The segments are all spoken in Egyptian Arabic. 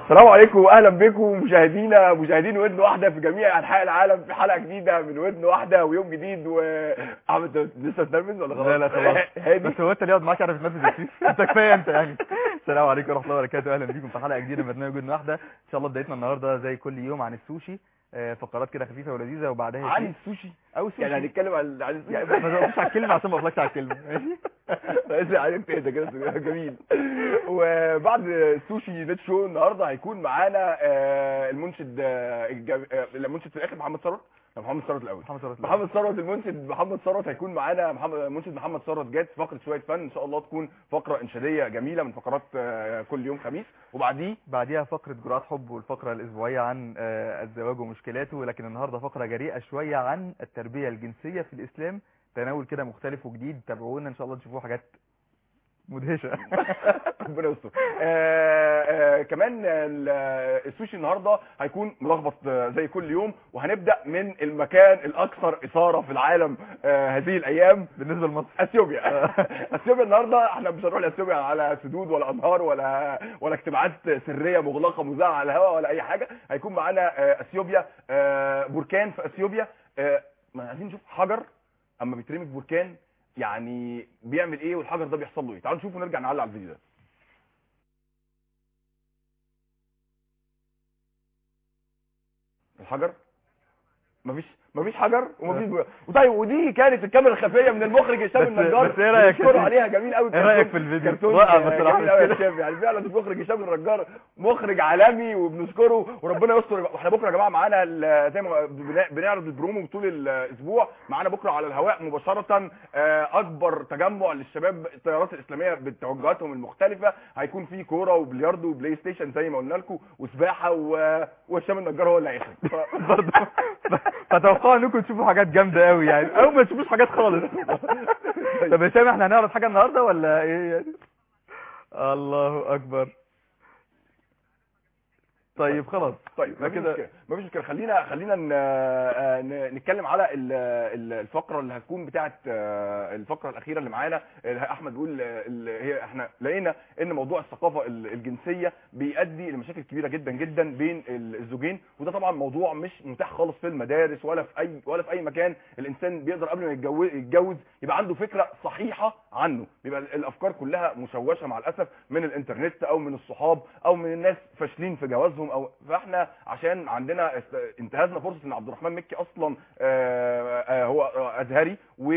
السلام عليكم واهلا بكم مشاهدينا مشاهدين ودن واحده في جميع انحاء العالم في حلقه جديده من ودن واحده ويوم جديد و احمد أنت لسه تنرفز ولا خلاص؟ لا لا خلاص هادي بس هو انت اللي يقعد معاك يعرف يتنفس يا سيف انت كفايه انت يعني السلام عليكم ورحمه الله وبركاته اهلا بيكم في حلقه جديده من برنامج ودن واحده ان شاء الله بدايتنا النهارده زي كل يوم عن السوشي آه، فقرات كده خفيفه ولذيذه وبعدها عن ياسين. السوشي او سوشي يعني هنتكلم عن عن السوشي يعني ما تقولش على الكلمه عشان ما اقولكش على الكلمه ماشي بس عليك تهدى كده جميل وبعد السوشي نت شو النهارده هيكون معانا آه، المنشد آه، الجم- آه، المنشد في الاخر محمد ثروت لا، محمد ثروت الاول محمد صلاح محمد ثروت المنشد محمد ثروت هيكون معانا محمد المنشد محمد ثروت جات في فقره شويه فن ان شاء الله تكون فقره انشاديه جميله من فقرات آه، كل يوم خميس وبعديه بعديها فقرة جرعات حب والفقرة الأسبوعية عن آه، الزواج ومشكلاته لكن النهاردة فقرة جريئة شوية عن التربية الجنسية في الإسلام تناول كده مختلف وجديد تابعونا إن شاء الله تشوفوا حاجات مدهشة ربنا يستر آه، آه، كمان ال- آه، السوشي النهارده هيكون ملخبط آه، زي كل يوم وهنبدا من المكان الاكثر اثاره في العالم آه، هذه الايام بالنسبة لمصر اثيوبيا اثيوبيا النهارده احنا مش هنروح لاثيوبيا على سدود ولا انهار ولا ولا اجتماعات سريه مغلقه مذاعه على الهواء ولا اي حاجه هيكون معانا آه، اثيوبيا آه، بركان في اثيوبيا آه، ما عايزين نشوف حجر اما بيترمي في بركان يعني بيعمل ايه والحجر ده بيحصل له ايه تعالوا نشوف ونرجع نعلق على الفيديو ده الحجر مفيش مفيش حجر ومفيش بقى. وطيب ودي كانت الكاميرا الخفيه من المخرج هشام بس- النجار بس إيه رأيك يا بنشكره سيدي؟ عليها جميل قوي إيه رأيك في الفيديو؟ كرتون وقع آه، بصراحة جميل قوي يا كده. هشام يعني فعلا المخرج هشام النجار مخرج عالمي وبنشكره وربنا يستر واحنا بكره يا جماعه معانا ال- زي ما بن- بنعرض البرومو طول الاسبوع معانا بكره على الهواء مباشره آه، اكبر تجمع للشباب التيارات الاسلاميه بتوجهاتهم المختلفه هيكون في كوره وبلياردو وبلاي ستيشن زي ما قلنا لكم وسباحه و- وهشام النجار هو اللي هيخرج ف- برضه فتوقعوا انكم تشوفوا حاجات جامدة قوي يعني او ما تشوفوش حاجات خالص طب يا هشام احنا هنعرض حاجة النهاردة ولا ايه يعني الله اكبر طيب خلاص طيب يبقى مفيش كده مشكله مفيش مشكله خلينا خلينا ن- آه، ن- نتكلم على ال- ال- الفقره اللي هتكون بتاعه آه، الفقره الاخيره اللي معانا اللي احمد بيقول آه، ال- هي احنا لقينا ان موضوع الثقافه ال- الجنسيه بيؤدي لمشاكل كبيره جدا جدا بين ال- الزوجين وده طبعا موضوع مش متاح خالص في المدارس ولا في اي ولا في اي مكان الانسان بيقدر قبل ما يتجوز يتجوز يبقى عنده فكره صحيحه عنه بيبقى ال- الافكار كلها مشوشه مع الاسف من الانترنت او من الصحاب او من الناس فاشلين في جوازهم او فاحنا عشان عندنا است- انتهزنا فرصه ان عبد الرحمن مكي اصلا آه، آه، هو آه، ازهري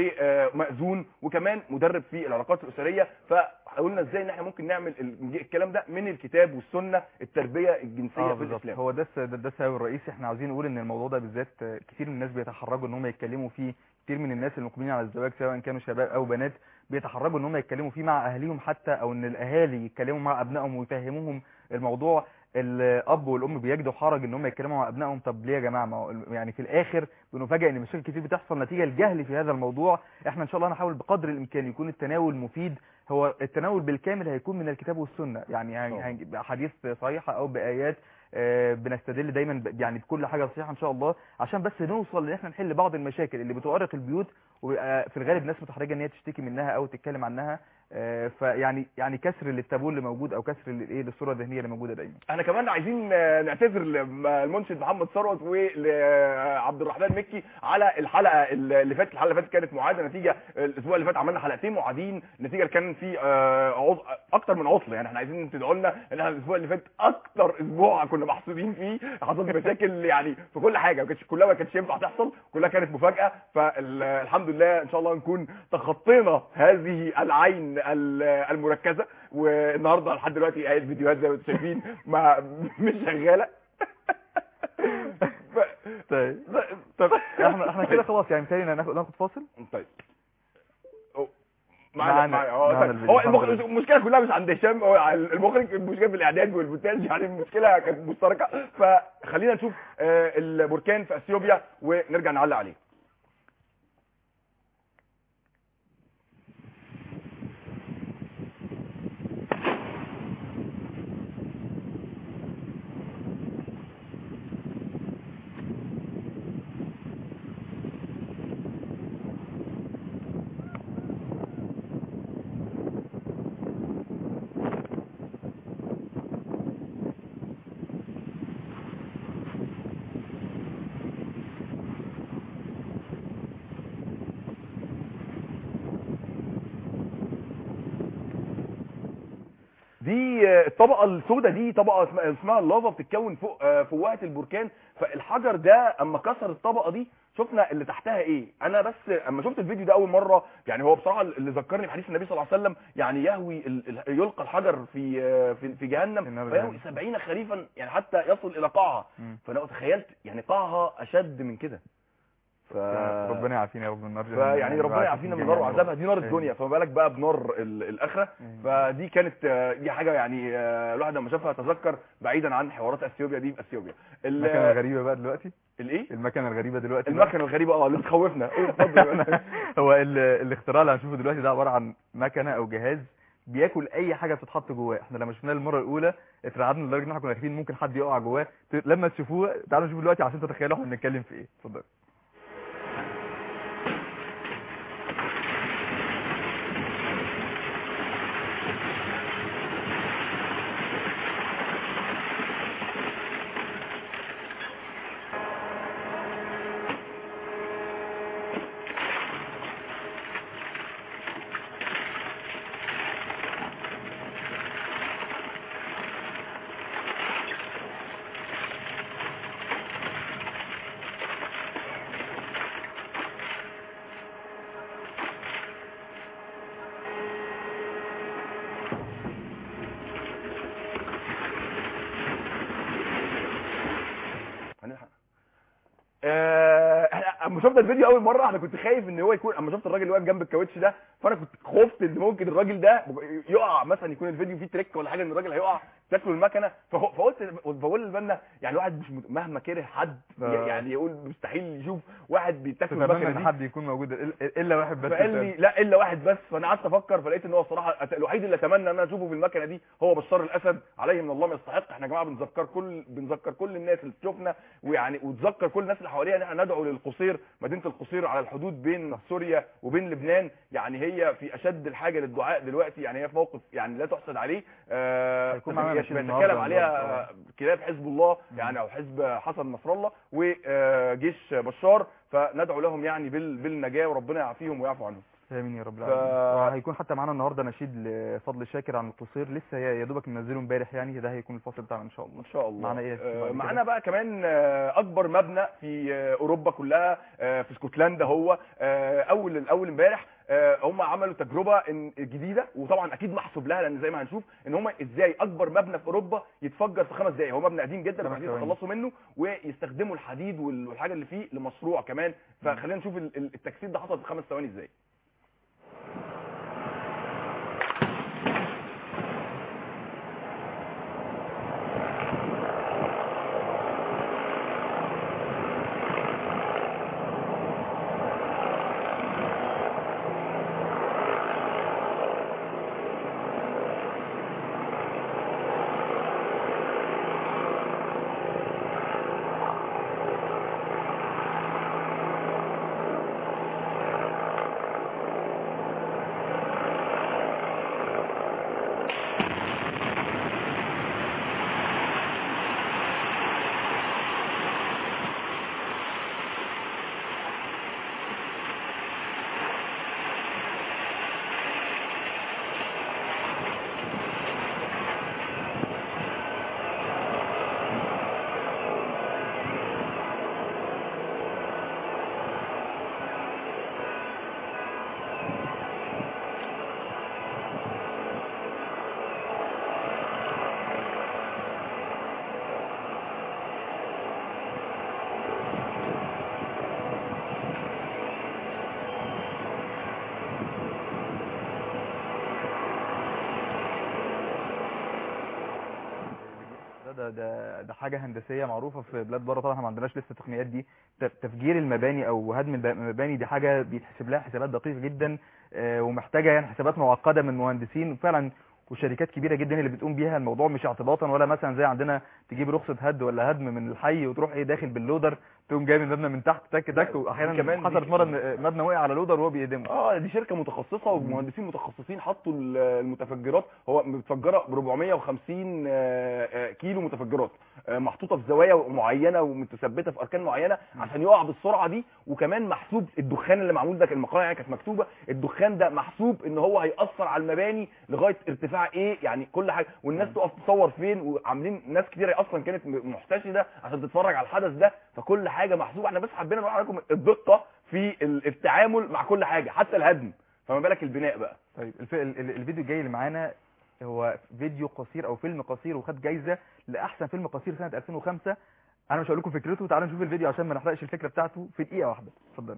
ومأذون وكمان مدرب في العلاقات الاسريه فقلنا ازاي ان احنا ممكن نعمل ال- الكلام ده من الكتاب والسنه التربيه الجنسيه اه في بالظبط الاسلام هو ده الس- ده ده السبب الرئيسي احنا عاوزين نقول ان الموضوع ده بالذات آه، كتير من الناس بيتحرجوا ان هم يتكلموا فيه كتير من الناس المقبلين على الزواج سواء كانوا شباب او بنات بيتحرجوا ان هم يتكلموا فيه مع اهاليهم حتى او ان الاهالي يتكلموا مع ابنائهم ويفهموهم الموضوع الاب والام بيجدوا حرج ان هم يتكلموا مع ابنائهم طب ليه يا جماعه ما هو يعني في الاخر بنفاجئ ان مشاكل كتير بتحصل نتيجه الجهل في هذا الموضوع احنا ان شاء الله هنحاول بقدر الامكان يكون التناول مفيد هو التناول بالكامل هيكون من الكتاب والسنه يعني هن- طبعا. هنجيب احاديث صحيحه او بايات آه، بنستدل دايما ب- يعني بكل حاجه صحيحه ان شاء الله عشان بس نوصل ان احنا نحل بعض المشاكل اللي بتؤرق البيوت وبيبقى في الغالب ناس متحرجه ان هي تشتكي منها او تتكلم عنها آه، فيعني يعني كسر للتابو اللي موجود او كسر للايه للصوره الذهنيه اللي موجوده دايما احنا كمان عايزين آه، نعتذر للمنشد محمد ثروت ولعبد الرحمن مكي على الحلقه اللي فاتت الحلقه اللي فاتت كانت معاده نتيجه الاسبوع اللي فات عملنا حلقتين معادين نتيجه كان في آه، عض- اكتر من عطله يعني احنا عايزين تدعوا لنا ان احنا الاسبوع اللي فات اكتر اسبوع كنا محظوظين فيه حصلت مشاكل يعني في كل حاجه ما كانتش كلها ما كانتش ينفع تحصل كلها كانت مفاجاه فالحمد لله ان شاء الله نكون تخطينا هذه العين ال- المركزه والنهارده لحد دلوقتي اهي الفيديوهات زي ما انتم شايفين ما مش شغاله ف- طيب طب احنا احنا كده خلاص يعني مثالي ناخد ناخد فاصل طيب أو- معانا- معانا معانا اه معانا طيب. الفيديو، هو الحمد المخ- لله. المشكله كلها مش عند هشام هو على المخرج المشكله في الاعداد والمونتاج يعني المشكله كانت مشتركه فخلينا نشوف آه، البركان في اثيوبيا ونرجع نعلق عليه في آه، الطبقه السوداء دي طبقه اسمها- اسمها اللافا بتتكون فوق آه، فوقه البركان فالحجر ده اما كسر الطبقه دي شفنا اللي تحتها ايه انا بس اما شفت الفيديو ده اول مره يعني هو بصراحه اللي ذكرني بحديث النبي صلى الله عليه وسلم يعني يهوي ال- ال- يلقى الحجر في آه، في, في في جهنم النار فيهوي جهنم. 70 خريفا يعني حتى يصل الى قاعها مم. فانا تخيلت يعني قاعها اشد من كده ف... ربنا يعافينا يا رب من النار فيعني ربنا يعافينا من النار وعذابها دي نار آمين. الدنيا فما بالك بقى بنار ال- الاخره آمين. فدي كانت آه، دي حاجه يعني آه، الواحد لما شافها تذكر بعيدا عن حوارات اثيوبيا دي في اثيوبيا ال- المكنه الغريبه بقى دلوقتي الايه المكنه الغريبه دلوقتي بقى. المكنه الغريبه اه اللي بتخوفنا ايه اتفضل هو ال- الاختراع اللي هنشوفه دلوقتي ده عباره عن مكنه او جهاز بياكل اي حاجه بتتحط جواه احنا لما شفناه المره الاولى اترعبنا لدرجه ان احنا كنا خايفين ممكن حد يقع جواه ت- لما تشوفوه تعالوا نشوفه دلوقتي عشان تتخيلوا احنا بنتكلم في ايه اتفضل هنلحق. آه، احنا اما شفت الفيديو اول مره انا كنت خايف ان هو يكون اما شفت الراجل اللي واقف جنب الكاوتش ده فانا كنت خفت ان ممكن الراجل ده يقع مثلا يكون الفيديو فيه تريك ولا حاجه ان الراجل هيقع تاكله المكنه فهو- فقلت بقول لبنا يعني الواحد مش مت- مهما كره حد آه. يعني يقول مستحيل يشوف واحد بيتاكل تتمنى المكنه ان دي حد يكون موجود إلا- الا واحد بس فقال لي لا الا واحد بس فانا قعدت افكر فلقيت ان هو الصراحه أت- الوحيد اللي اتمنى ان انا اشوفه في المكنه دي هو بشار الاسد عليه من الله ما يستحق احنا يا جماعه بنذكر كل بنذكر كل الناس اللي تشوفنا ويعني وتذكر كل الناس اللي حوالينا ان احنا ندعو للقصير مدينه القصير على الحدود بين سوريا وبين لبنان يعني هي في اشد الحاجه للدعاء دلوقتي يعني هي في موقف يعني لا تحسد عليه آه هيكون معانا هي نشيد بيتكلم النهاردة عليها طبعاً. كلاب حزب الله يعني او حزب حسن نصر الله وجيش بشار فندعو لهم يعني بال- بالنجاه وربنا يعافيهم ويعفو عنهم امين يا رب ف- العالمين وهيكون حتى معانا النهارده نشيد لفضل شاكر عن القصير لسه يا يا دوبك منزله امبارح يعني ده هيكون الفصل بتاعنا ان شاء الله ان شاء الله معانا إيه آه، بعد كده؟ معانا بقى كمان آه، اكبر مبنى في آه، اوروبا كلها آه، في اسكتلندا هو آه، اول الاول امبارح آه، هم عملوا تجربه إن- جديده وطبعا اكيد محسوب لها لان زي ما هنشوف ان هم ازاي اكبر مبنى في اوروبا يتفجر في خمس دقائق هو مبنى قديم جدا خمس وعايزين ثواني. يتخلصوا منه ويستخدموا الحديد وال- والحاجه اللي فيه لمشروع كمان فخلينا نشوف ال- ال- التجسيد ده حصل في خمس ثواني ازاي ده ده ده, ده حاجه هندسيه معروفه في بلاد بره طبعا احنا ما عندناش لسه التقنيات دي ت- تفجير المباني او هدم الب- المباني دي حاجه بيتحسب لها حسابات دقيقه جدا آه، ومحتاجه يعني حسابات معقده من مهندسين وفعلا وشركات كبيره جدا اللي بتقوم بيها الموضوع مش اعتباطا ولا مثلا زي عندنا تجيب رخصه هد ولا هدم من الحي وتروح ايه داخل باللودر تقوم جايب المبنى من تحت تك تك لا، واحيانا كمان دي- حصلت مره ان مبنى وقع على لودر وهو بيهدمه اه دي شركه متخصصه ومهندسين متخصصين حطوا ال- المتفجرات هو متفجره ب 450 آه، آه، كيلو متفجرات آه، محطوطه في زوايا معينه ومتثبته في اركان معينه عشان يقع بالسرعه دي وكمان محسوب الدخان اللي معمول ده المقاله يعني كانت مكتوبه الدخان ده محسوب ان هو هياثر على المباني لغايه ارتفاع جماعه ايه يعني كل حاجه والناس تقف تصور فين وعاملين ناس كتير اصلا كانت م- محتشده عشان تتفرج على الحدث ده فكل حاجه محسوبه احنا بس حبينا نقول لكم الدقه في ال- التعامل مع كل حاجه حتى الهدم فما بالك البناء بقى طيب الف... ال- ال- الفيديو الجاي اللي معانا هو فيديو قصير او فيلم قصير وخد جايزه لاحسن فيلم قصير سنه 2005 انا مش هقول لكم فكرته تعالوا نشوف الفيديو عشان ما نحرقش الفكره بتاعته في دقيقه واحده اتفضل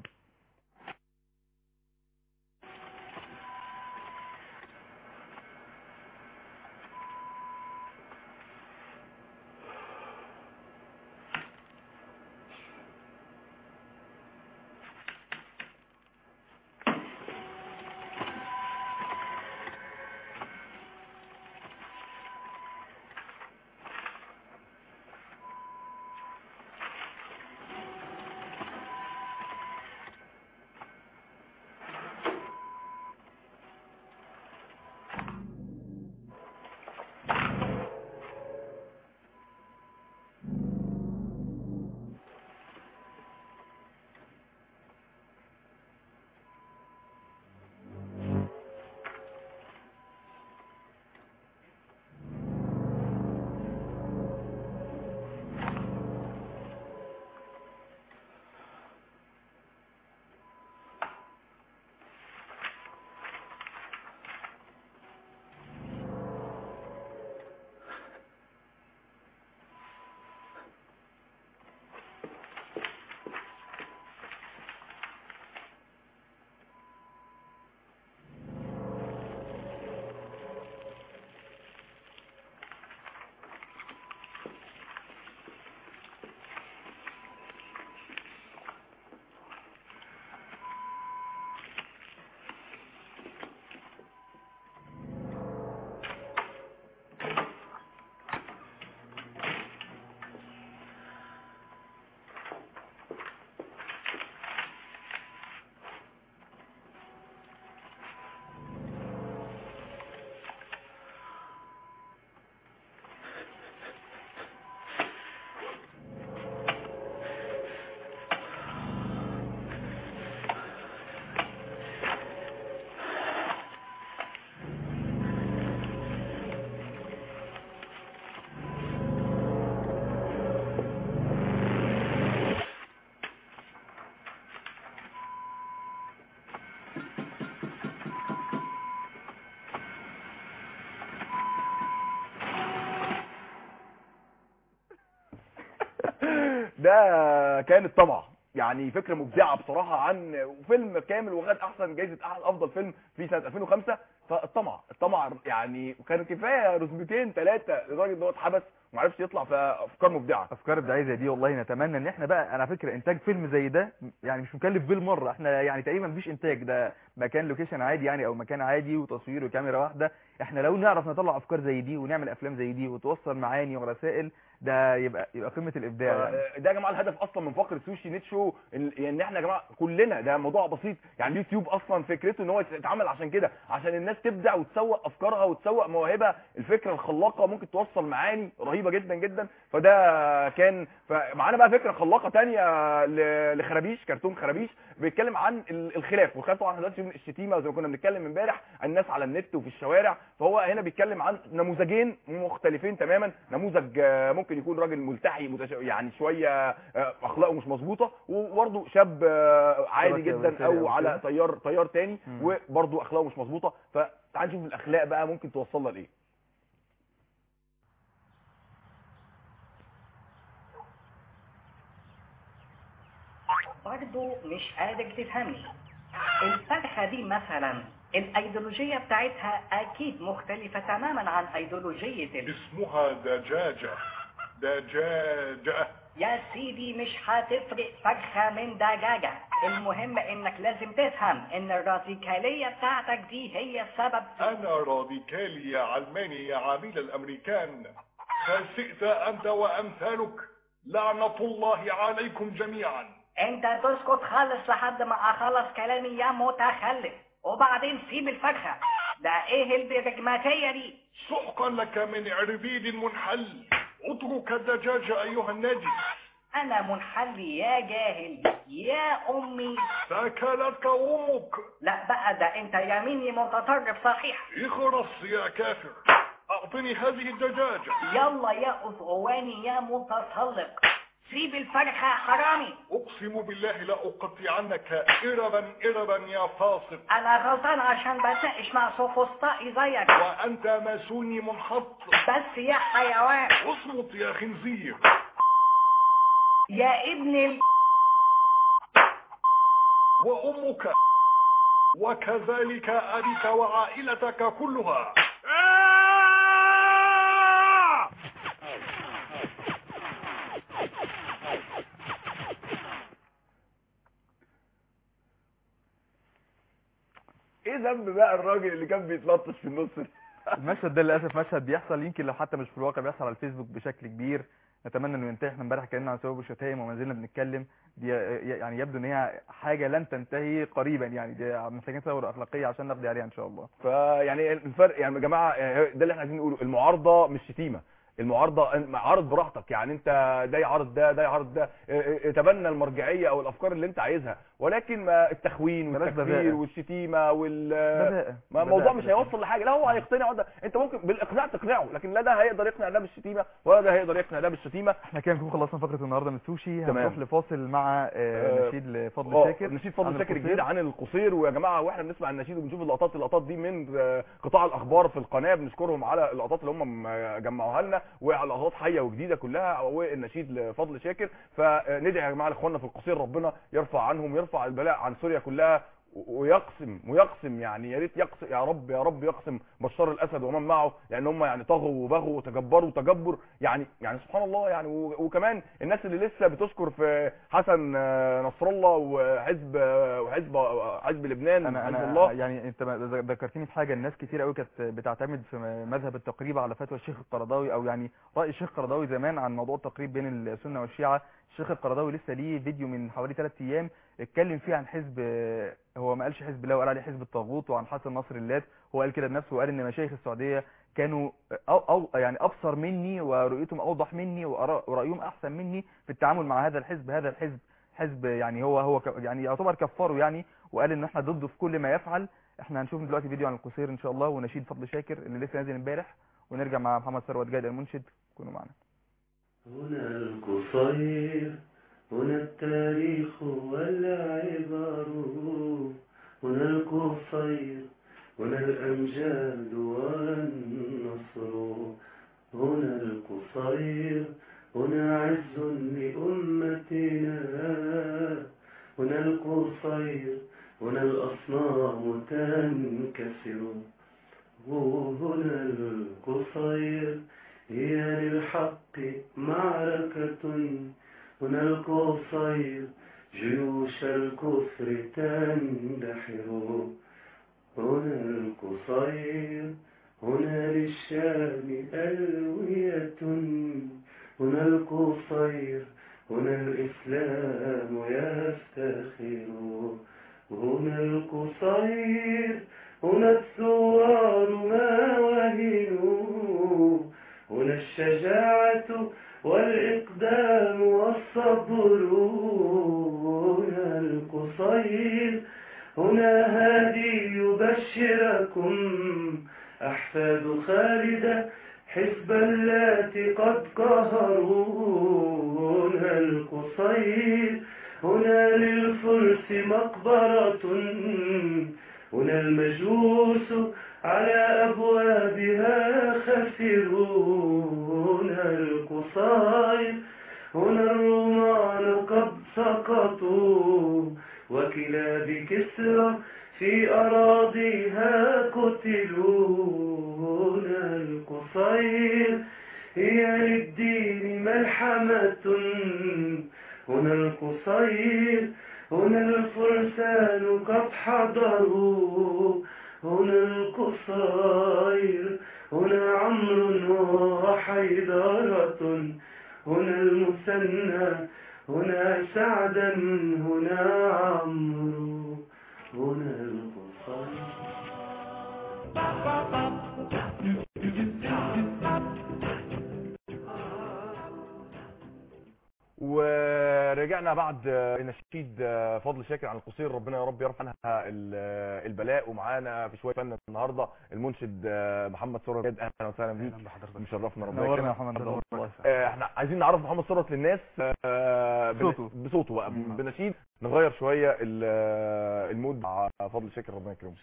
ده كان الطبع يعني فكره مبدعه بصراحه عن فيلم كامل وخد احسن جائزه أحسن افضل فيلم في سنه 2005 فالطمع الطمع يعني كان كفايه رسمتين ثلاثه لدرجه ان هو اتحبس وما عرفش يطلع فافكار مبدعه افكار ابداعيه زي دي والله نتمنى ان احنا بقى على فكره انتاج فيلم زي ده يعني مش مكلف بالمره احنا يعني تقريبا مفيش انتاج ده مكان لوكيشن عادي يعني او مكان عادي وتصوير وكاميرا واحده احنا لو نعرف نطلع افكار زي دي ونعمل افلام زي دي وتوصل معاني ورسائل ده يبقى يبقى قمه الابداع يعني. آه، ده يا جماعه الهدف اصلا من فقره سوشي نت شو ان يعني احنا يا جماعه كلنا ده موضوع بسيط يعني اليوتيوب اصلا فكرته ان هو يتعمل عشان كده عشان الناس تبدع وتسوق افكارها وتسوق مواهبها الفكره الخلاقه ممكن توصل معاني رهيبه جدا جدا فده كان فمعانا بقى فكره خلاقه تانية ل- لخرابيش كرتون خرابيش بيتكلم عن ال- الخلاف والخلاف طبعا دلوقتي من الشتيمه زي ما كنا بنتكلم امبارح عن الناس على النت وفي الشوارع فهو هنا بيتكلم عن نموذجين مختلفين تماما نموذج آه، ممكن يكون راجل ملتحي متش... يعني شويه آه، اخلاقه مش مظبوطه وبرضه شاب آه، عادي شبكة جدا وسائل او أو على كده. تيار تيار تاني مم. وبرضه اخلاقه مش مظبوطه فتعال نشوف الاخلاق بقى ممكن توصلنا لايه برضه مش قادر تفهمني الفرخة دي مثلا الايديولوجية بتاعتها اكيد مختلفة تماما عن ايديولوجية ال... اسمها دجاجة دجاجة يا سيدي مش هتفرق فرخة من دجاجة المهم انك لازم تفهم ان الراديكالية بتاعتك دي هي السبب أنا راديكالي يا علماني يا عميل الأمريكان فسئت أنت وأمثالك لعنة الله عليكم جميعا انت تسكت خالص لحد ما اخلص كلامي يا متخلف وبعدين سيب الفرخة ده ايه البرجماتية دي سحقا لك من عربيد منحل اترك الدجاج أيها الناجس أنا منحل يا جاهل يا أمي سكلتك امك لا بقى ده أنت يميني متطرف صحيح اخرس يا كافر اعطني هذه الدجاجة يلا يا أذغواني يا متسلق سيب الفرخة يا حرامي اقسم بالله لا اقطعنك اربا اربا يا فاسق أنا غلطان عشان بتناقش مع سوفسطائي زيك وانت ماسوني منحط بس يا حيوان اصمت يا خنزير يا ابن ال... وامك وكذلك ابيك وعائلتك كلها ايه ذنب بقى الراجل اللي كان بيتلطش في النص ده؟ المشهد ده للاسف مشهد بيحصل يمكن لو حتى مش في الواقع بيحصل على الفيسبوك بشكل كبير نتمنى انه ينتهي احنا امبارح اتكلمنا عن سبب الشتايم وما زلنا بنتكلم دي يعني يبدو ان هي حاجه لن تنتهي قريبا يعني دي محتاجين ثوره اخلاقيه عشان نقضي عليها ان شاء الله فيعني الفرق يعني يا جماعه ده اللي احنا عايزين نقوله المعارضه مش شتيمه المعارضه عارض براحتك يعني انت ده يعارض ده ده يعارض ده اه، اه، تبنى المرجعيه او الافكار اللي انت عايزها ولكن ما التخوين بلاش والتكفير بذاءة. والشتيمه وال بذاءة. ما بذاءة الموضوع مش كده. هيوصل لحاجه لا هو هيقتنع ده انت ممكن بالاقناع تقنعه لكن لا ده هيقدر يقنع ده بالشتيمه ولا ده هيقدر يقنع ده بالشتيمه احنا كده نكون خلصنا فقره النهارده من السوشي تمام. هنروح لفاصل مع آه، آه، نشيد لفضل اه شاكر نشيد فضل عن شاكر القصير. جديد عن القصير ويا جماعه واحنا بنسمع النشيد وبنشوف اللقطات اللقطات دي من آه، قطاع الاخبار في القناه بنشكرهم على اللقطات اللي هم م- جمعوها لنا وعلى لقطات حيه وجديده كلها والنشيد لفضل شاكر فندعي يا جماعه لاخواننا في القصير ربنا يرفع عنهم يرفع البلاء عن سوريا كلها و- ويقسم ويقسم يعني يا ريت يقسم يا رب يا رب يقسم بشار الاسد ومن معه لان هم يعني طغوا وبغوا وتجبروا تجبر يعني يعني سبحان الله يعني و- وكمان الناس اللي لسه بتذكر في حسن آه، نصر الله وحزب آه، وحزب آه، حزب لبنان انا حزب انا الله يعني انت ذكرتني بحاجه الناس كتير قوي كانت بتعتمد في مذهب التقريب على فتوى الشيخ القرضاوي او يعني راي الشيخ القرضاوي زمان عن موضوع التقريب بين السنه والشيعه الشيخ القرضاوي لسه ليه فيديو من حوالي 3 ايام اتكلم فيه عن حزب هو ما قالش حزب الله وقال عليه حزب الطاغوت وعن حسن نصر اللات هو قال كده بنفسه وقال ان مشايخ السعوديه كانوا أو أو يعني ابصر مني ورؤيتهم اوضح مني وآراء- ورايهم احسن مني في التعامل مع هذا الحزب هذا الحزب حزب يعني هو هو ك- يعني يعتبر كفره يعني وقال ان احنا ضده في كل ما يفعل احنا هنشوف دلوقتي فيديو عن القصير ان شاء الله ونشيد فضل شاكر اللي لسه نازل امبارح ونرجع مع محمد ثروت جاد المنشد كونوا معنا هنا القصير هنا التاريخ والعبر هنا القصير هنا الأمجاد والنصر هنا القصير هنا عز لأمتنا هنا القصير هنا الأصنام تنكسر هنا القصير هي للحق معركة هنا القصير جيوش الكفر تندحر هنا القصير هنا للشام ألوية هنا القصير هنا الإسلام يفتخر هنا القصير هنا الثوار ما وهنوا هنا الشجاعة والإقدام والصبر هنا القصير هنا هادي يبشركم أحفاد خالد حزب اللات قد قهروا هنا القصير هنا للفرس مقبرة هنا المجوس على أبوابها خسروا هنا القصير هنا الرومان قد سقطوا وكلاب كسرى في أراضيها قتلوا هنا القصير هي للدين ملحمة هنا القصير هنا الفرسان قد حضروا هنا القصير هنا عمرو وحيدرة هنا المثنى هنا سعدا هنا عمرو هنا القصير و رجعنا بعد آه، نشيد آه، فضل شاكر عن القصير ربنا يا رب يرفع عنها ال- آه، البلاء ومعانا في شويه فن النهارده المنشد آه، محمد ثروت اهلا وسهلا بيك مشرفنا ربنا نورنا يا يكرمك. محمد نور والله آه، احنا عايزين نعرف محمد ثروت للناس آه، بن- بصوته. بصوته بقى مم. بنشيد نغير شويه ال- آه، المود مع فضل شاكر ربنا يكرمه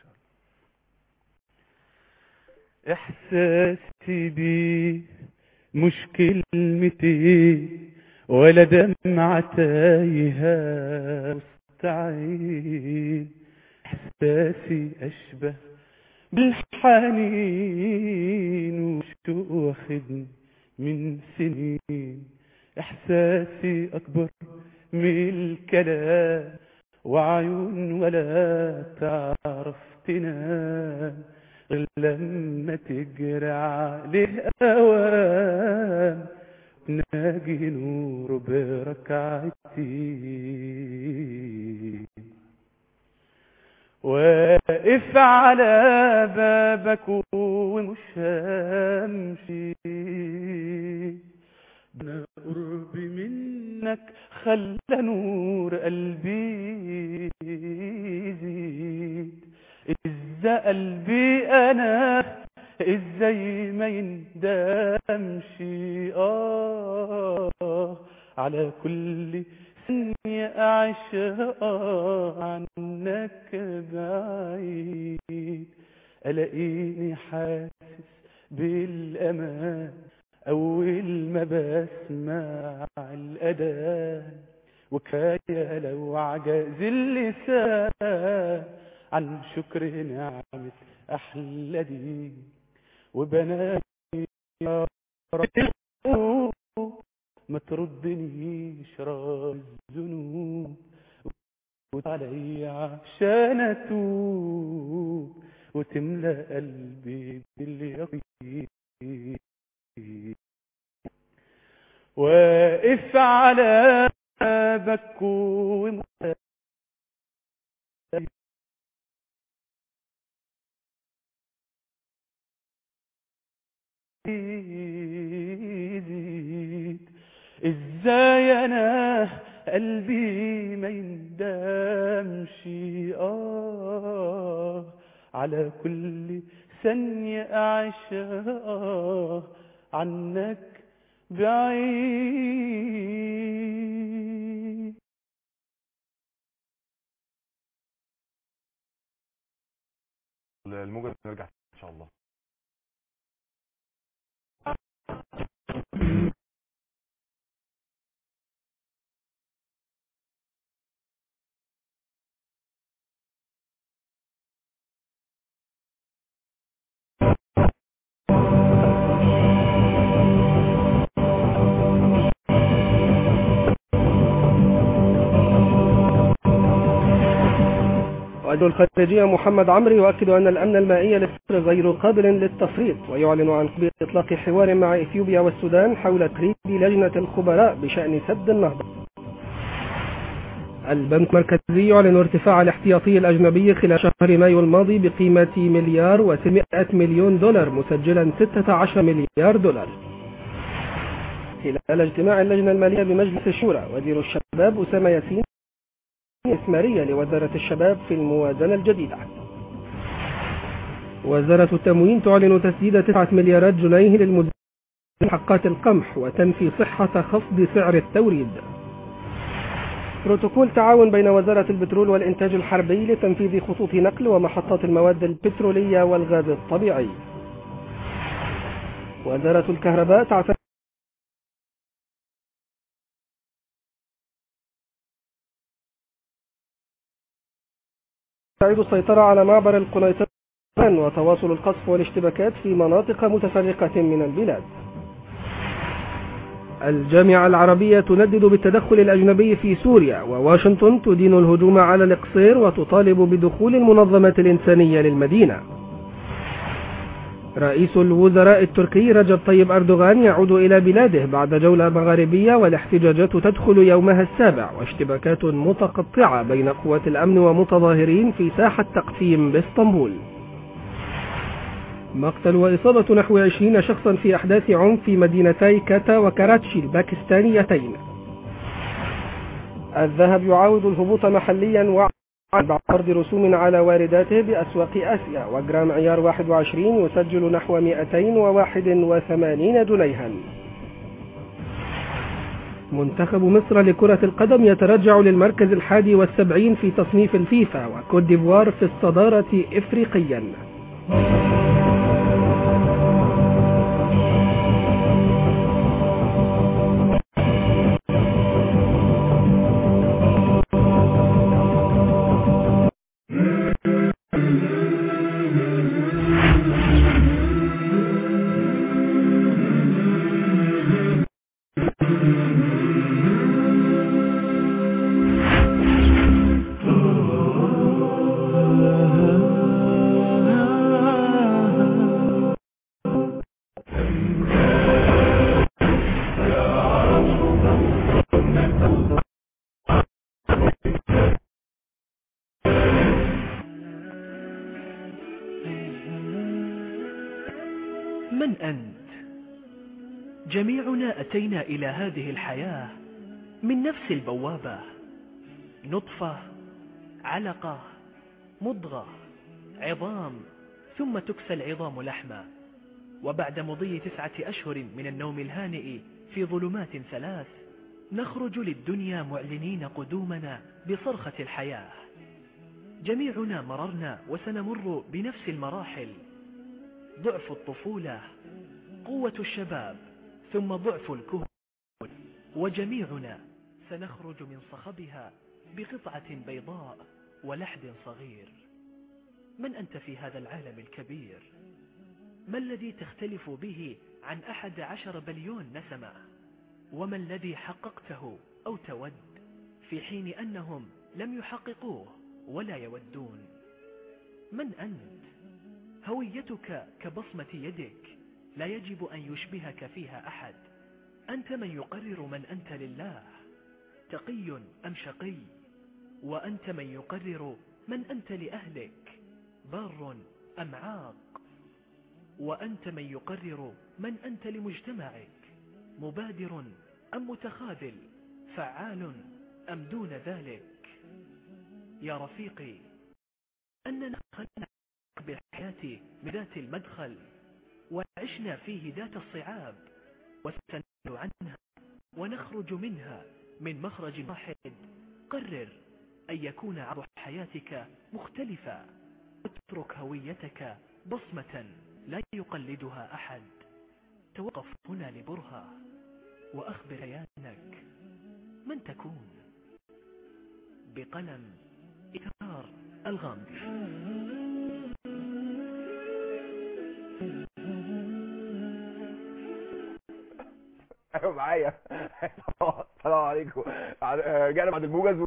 إحساسي بيه مش كلمتين ولا دمعة تايهة وسط عين إحساسي أشبه بالحنين وشوق واخدني من سنين إحساسي أكبر من الكلام وعيون ولا تعرف تنام غير لما تجري عليه أوام ناجي نور بركعتي واقف على بابك ومش همشي انا قربي منك خلى نور قلبي يزيد ازاي قلبي انا ازاي ما يندمش اه على كل ثانية أعيش آه عنك بعيد ألاقيني حاسس بالأمان أول ما بسمع الأذان وكفاية لو عجز اللسان عن شكر نعمة أحلى دي وبناتي يا رب ما تردنيش راس الذنوب وعلي عشان اتوب وتملى قلبي باليقين واقف على بابك ومحتاج يزيد ازاي انا قلبي ما يندمش اه على كل ثانية اعيش اه عنك بعيد الموجة نرجع ان شاء الله وزير الخارجية محمد عمرو يؤكد أن الأمن المائي لمصر غير قابل للتفريط ويعلن عن قبل إطلاق حوار مع إثيوبيا والسودان حول تريد لجنة الخبراء بشأن سد النهضة البنك المركزي يعلن ارتفاع الاحتياطي الأجنبي خلال شهر مايو الماضي بقيمة مليار و700 مليون دولار مسجلا 16 مليار دولار خلال اجتماع اللجنة المالية بمجلس الشورى وزير الشباب أسامة ياسين إثمارية لوزارة الشباب في الموازنة الجديدة وزارة التموين تعلن تسديد 9 مليارات جنيه للمزارعين حقات القمح وتنفي صحة خفض سعر التوريد بروتوكول تعاون بين وزارة البترول والإنتاج الحربي لتنفيذ خطوط نقل ومحطات المواد البترولية والغاز الطبيعي وزارة الكهرباء تعتمد تعيد السيطرة على معبر القنيطرة وتواصل القصف والاشتباكات في مناطق متفرقة من البلاد الجامعة العربية تندد بالتدخل الأجنبي في سوريا وواشنطن تدين الهجوم على الإقصير وتطالب بدخول المنظمة الإنسانية للمدينة رئيس الوزراء التركي رجب طيب أردوغان يعود إلى بلاده بعد جولة مغاربية والاحتجاجات تدخل يومها السابع واشتباكات متقطعة بين قوات الأمن ومتظاهرين في ساحة تقسيم باسطنبول مقتل وإصابة نحو 20 شخصا في أحداث عنف في مدينتي كاتا وكراتشي الباكستانيتين الذهب يعاود الهبوط محليا وعلى فرض رسوم على وارداته بأسواق آسيا وجرام عيار 21 يسجل نحو 281 جنيها منتخب مصر لكرة القدم يترجع للمركز الحادي والسبعين في تصنيف الفيفا وكوت ديفوار في الصدارة إفريقيا من أنت؟ جميعنا أتينا إلى هذه الحياة من نفس البوابة نطفة علقة مضغة عظام ثم تكسى العظام لحما وبعد مضي تسعة أشهر من النوم الهانئ في ظلمات ثلاث نخرج للدنيا معلنين قدومنا بصرخة الحياة جميعنا مررنا وسنمر بنفس المراحل ضعف الطفولة قوة الشباب ثم ضعف الكهول وجميعنا سنخرج من صخبها بقطعة بيضاء ولحد صغير من أنت في هذا العالم الكبير ما الذي تختلف به عن أحد عشر بليون نسمة وما الذي حققته أو تود في حين أنهم لم يحققوه ولا يودون من أنت هويتك كبصمة يدك لا يجب أن يشبهك فيها أحد أنت من يقرر من أنت لله تقي أم شقي وأنت من يقرر من أنت لأهلك بار أم عاق وأنت من يقرر من أنت لمجتمعك مبادر أم متخاذل فعال أم دون ذلك يا رفيقي أننا خلنا بالحياة من ذات المدخل وعشنا فيه ذات الصعاب وسنبعد عنها ونخرج منها من مخرج واحد قرر أن يكون عرض حياتك مختلفا اترك هويتك بصمة لا يقلدها أحد توقف هنا لبرهة وأخبر كيانك من تكون بقلم إثار الغامدي ايوه معايا السلام عليكم رجعنا بعد الموجز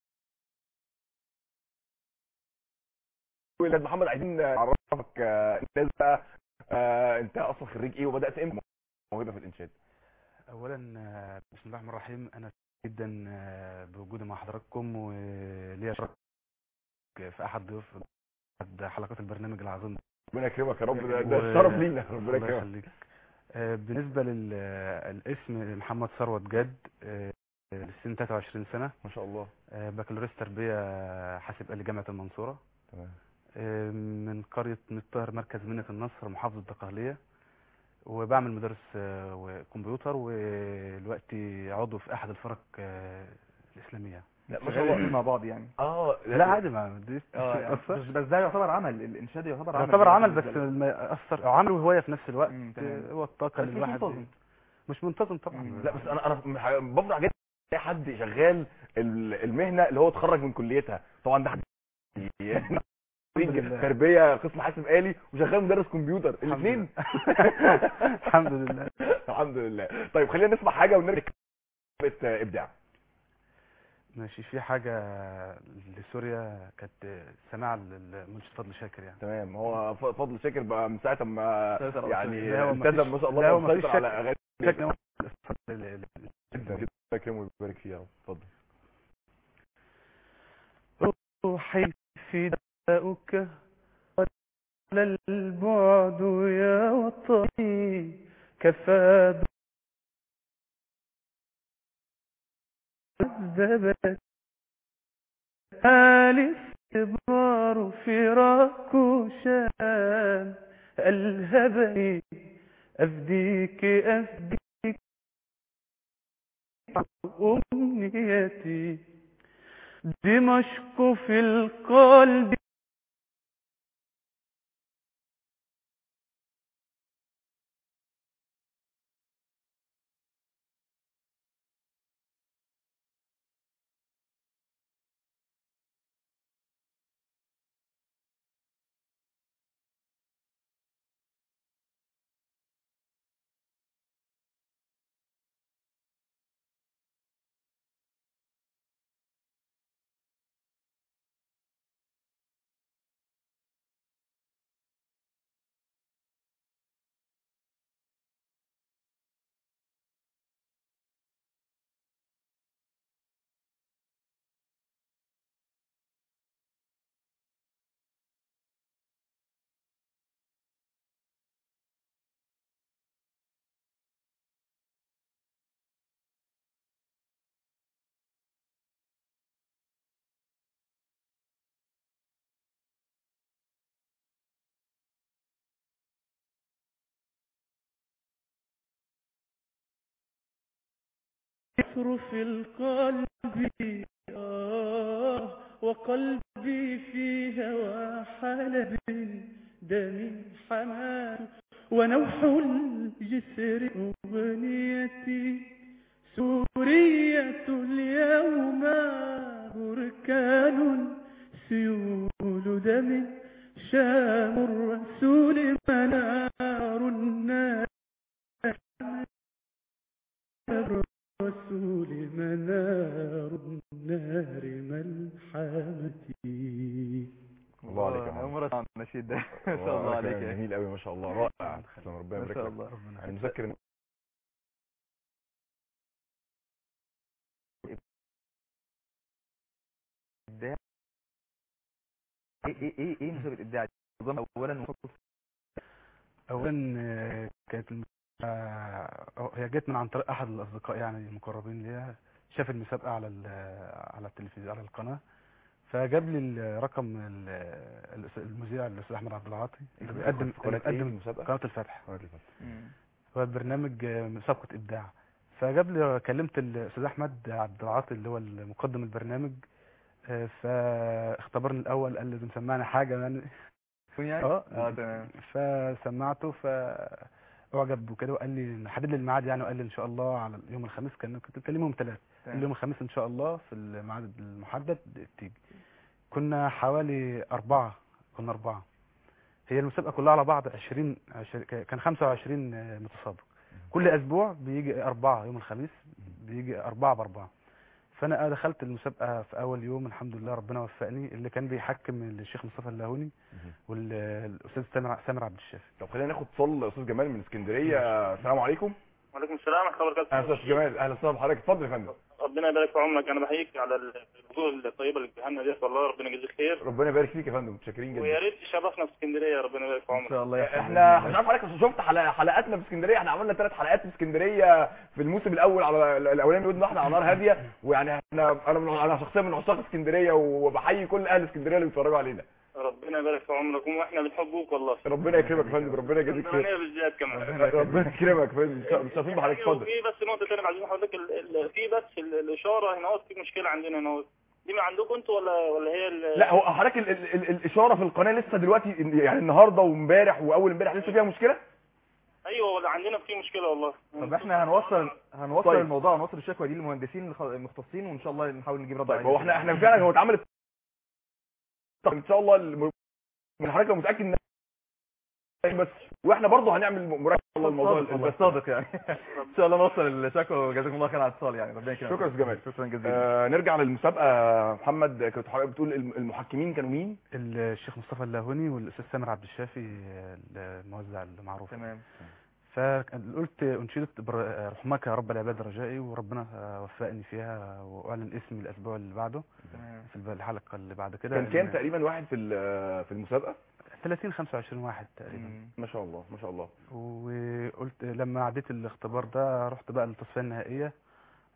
ولاد محمد عايزين نعرفك آه، الناس بقى آه، انت اصلا خريج ايه وبدات امتى موهبه في الانشاد اولا آه، بسم الله الرحمن الرحيم انا سعيد جدا آه، بوجودي مع حضراتكم وليا شرف في احد ضيوف احد حلقات البرنامج العظيم ربنا يكرمك يا رب ده, ده و- الشرف لينا ربنا الله يكرمك يخليك آه، بالنسبه للاسم محمد ثروت جاد آه، لسن 23 سنه ما شاء الله آه، بكالوريوس تربيه حاسب آلي جامعه المنصوره تمام آه، من قريه مطهر مركز منة النصر محافظه الدقهليه وبعمل مدرس آه، وكمبيوتر ودلوقتي عضو في احد الفرق آه، الاسلاميه لا ما شاء شغالين الله مع بعض يعني اه لا عادي ما دي اه يعني تأثر. بس, بس ده يعتبر عمل الانشاد يعتبر عمل يعتبر عمل بس بالنسبة لك. ما يأثر عمل وهواية في نفس الوقت مم، تمام. هو الطاقة بس اللي مش الواحد منتظم. مش منتظم طبعا مم. لا بس انا انا مح- بفرح جدا اي حد شغال ال- المهنه اللي هو اتخرج من كليتها طبعا ده حد لله. تربيه قسم حاسب آلي وشغال مدرس كمبيوتر الاثنين الحمد لله الحمد لله طيب خلينا نسمع حاجه ونرجع مسابقة ابداع ماشي في حاجة لسوريا كانت سماع للمنشد فضل شاكر يعني تمام هو ف- فضل شاكر بقى من ساعه ما سيطر على يعني السوري. لا، هو مفيش- التزم ما شاء الله لا، هو بقى مفيش مسيطر على شك. اغاني شكل جدا جدا يكرمه ويبارك فيه يا رب اتفضل روحي فداؤك على البعد يا وطني كفى عذبت الاستبار فراق شام ألهبني أفديك أفديك أمنيتي دمشق في القلب يسر في القلب آه وقلبي في هوى حلب دم حمام ونوح الجسر أغنيتي سورية اليوم بركان سيول دم شام الرسول منار النار الرسول منار النار ملحمتي الله عليك يا أنا محمد. أول مرة أسمع النشيد ده ما شاء الله عليك يا جميل قوي ما شاء الله رائع تسلم ربنا ما يبارك شاء لك الله يعني مذكر إبداع ايه ايه ايه ايه نسبة الابداع دي؟ نظام اولا وفصل اولا آه، كانت الم- آه، هي جت من عن طريق احد الاصدقاء يعني المقربين ليها شاف المسابقه على ال- على التلفزيون على القناه فجاب لي الرقم ال- الأس- المذيع الاستاذ احمد عبد العاطي اللي بيقدم في قناة اللي ايه بيقدم المسابقة؟ قناه الفتح قناة الفتح. هو برنامج آه، مسابقه ابداع فجاب لي كلمت الاستاذ احمد عبد العاطي اللي هو المقدم البرنامج آه، فاختبرني الاول قال لي ده مسمعني حاجه يعني يعني اه اه تمام فسمعته فاعجب وكده وقال لي حدد لي الميعاد يعني وقال لي ان شاء الله على يوم الخميس كان كنت بكلمه يوم ثلاث قال لي يوم الخميس ان شاء الله في الميعاد المحدد تيجي كنا حوالي أربعة كنا أربعة هي المسابقة كلها على بعض 20 عشر- كان 25 متسابق كل أسبوع بيجي أربعة يوم الخميس بيجي أربعة بأربعة فأنا دخلت المسابقة في أول يوم الحمد لله ربنا وفقني اللي كان بيحكم الشيخ مصطفى اللاهوني والأستاذ سامر سامر عبد الشافي طب خلينا ناخد اتصال استاذ جمال من اسكندريه السلام عليكم وعليكم السلام ورحمة الله وبركاته اهلا استاذ جمال اهلا وسهلا بحضرتك اتفضل يا فندم ربنا يبارك في عمرك أنا بحييك على الوجوه الطيبة اللي بتجيها لنا ديت والله ربنا يجزيك خير ربنا يبارك فيك يا فندم متشكرين ويا جدا ريت تشرفنا في اسكندرية ربنا يبارك في ان عمرك شاء الله يا احنا مش عارف حضرتك بس شفت حلق- حلقاتنا في اسكندريه احنا عملنا ثلاث حلقات في اسكندريه في الموسم الاول على الاولاني قلنا احنا على نار هاديه ويعني احنا انا من انا شخصيا من عشاق اسكندريه وبحيي كل اهل اسكندريه اللي بيتفرجوا علينا ربنا يبارك في عمرك واحنا بنحبوك والله ربنا يكرمك يا فندم ربنا يجازيك خير اسكندرانية بالذات كمان ربنا يكرمك يا فندم متشرفين بحضرتك اتفضل وفي بس نقطة تانية عايزين حضرتك ال- ال- في بس ال- الإشارة هنا في مشكلة عندنا هنا دي من عندكم انتوا ولا ولا هي ال- لا هو حضرتك ال- ال- ال- الاشاره في القناه لسه دلوقتي يعني النهارده وامبارح واول امبارح لسه فيها مشكله ايوه ولا عندنا في مشكلة والله طب احنا هنوصل هنوصل طيب. الموضوع هنوصل الشكوى دي للمهندسين الخ- المختصين وان شاء الله نحاول نجيب رد طيب عليها. هو احنا احنا فعلا هو اتعملت ان شاء الله الم- من حضرتك متاكد ان بس واحنا برضه هنعمل مراجعه ان شاء الله الموضوع صادق والله، البث. صادق يعني ان شاء الله نوصل الشكوى وجزاكم الله خير على الاتصال يعني ربنا يكرمك شكرا يا أستاذ جمال. شكرا جزيلا آه نرجع للمسابقه محمد كنت حضرتك بتقول الم- المحكمين كانوا مين الشيخ مصطفى اللاهوني والأستاذ سامر عبد الشافي الموزع المعروف تمام فقلت انشدت بر- رحمك يا رب العباد رجائي وربنا وفقني فيها واعلن اسمي الاسبوع اللي بعده تمام في الحلقه اللي بعد كده كان كام إن- تقريبا واحد في ال- في المسابقه 30 25 واحد تقريبا مم. ما شاء الله ما شاء الله وقلت لما عديت الاختبار ده رحت بقى للتصفيه النهائيه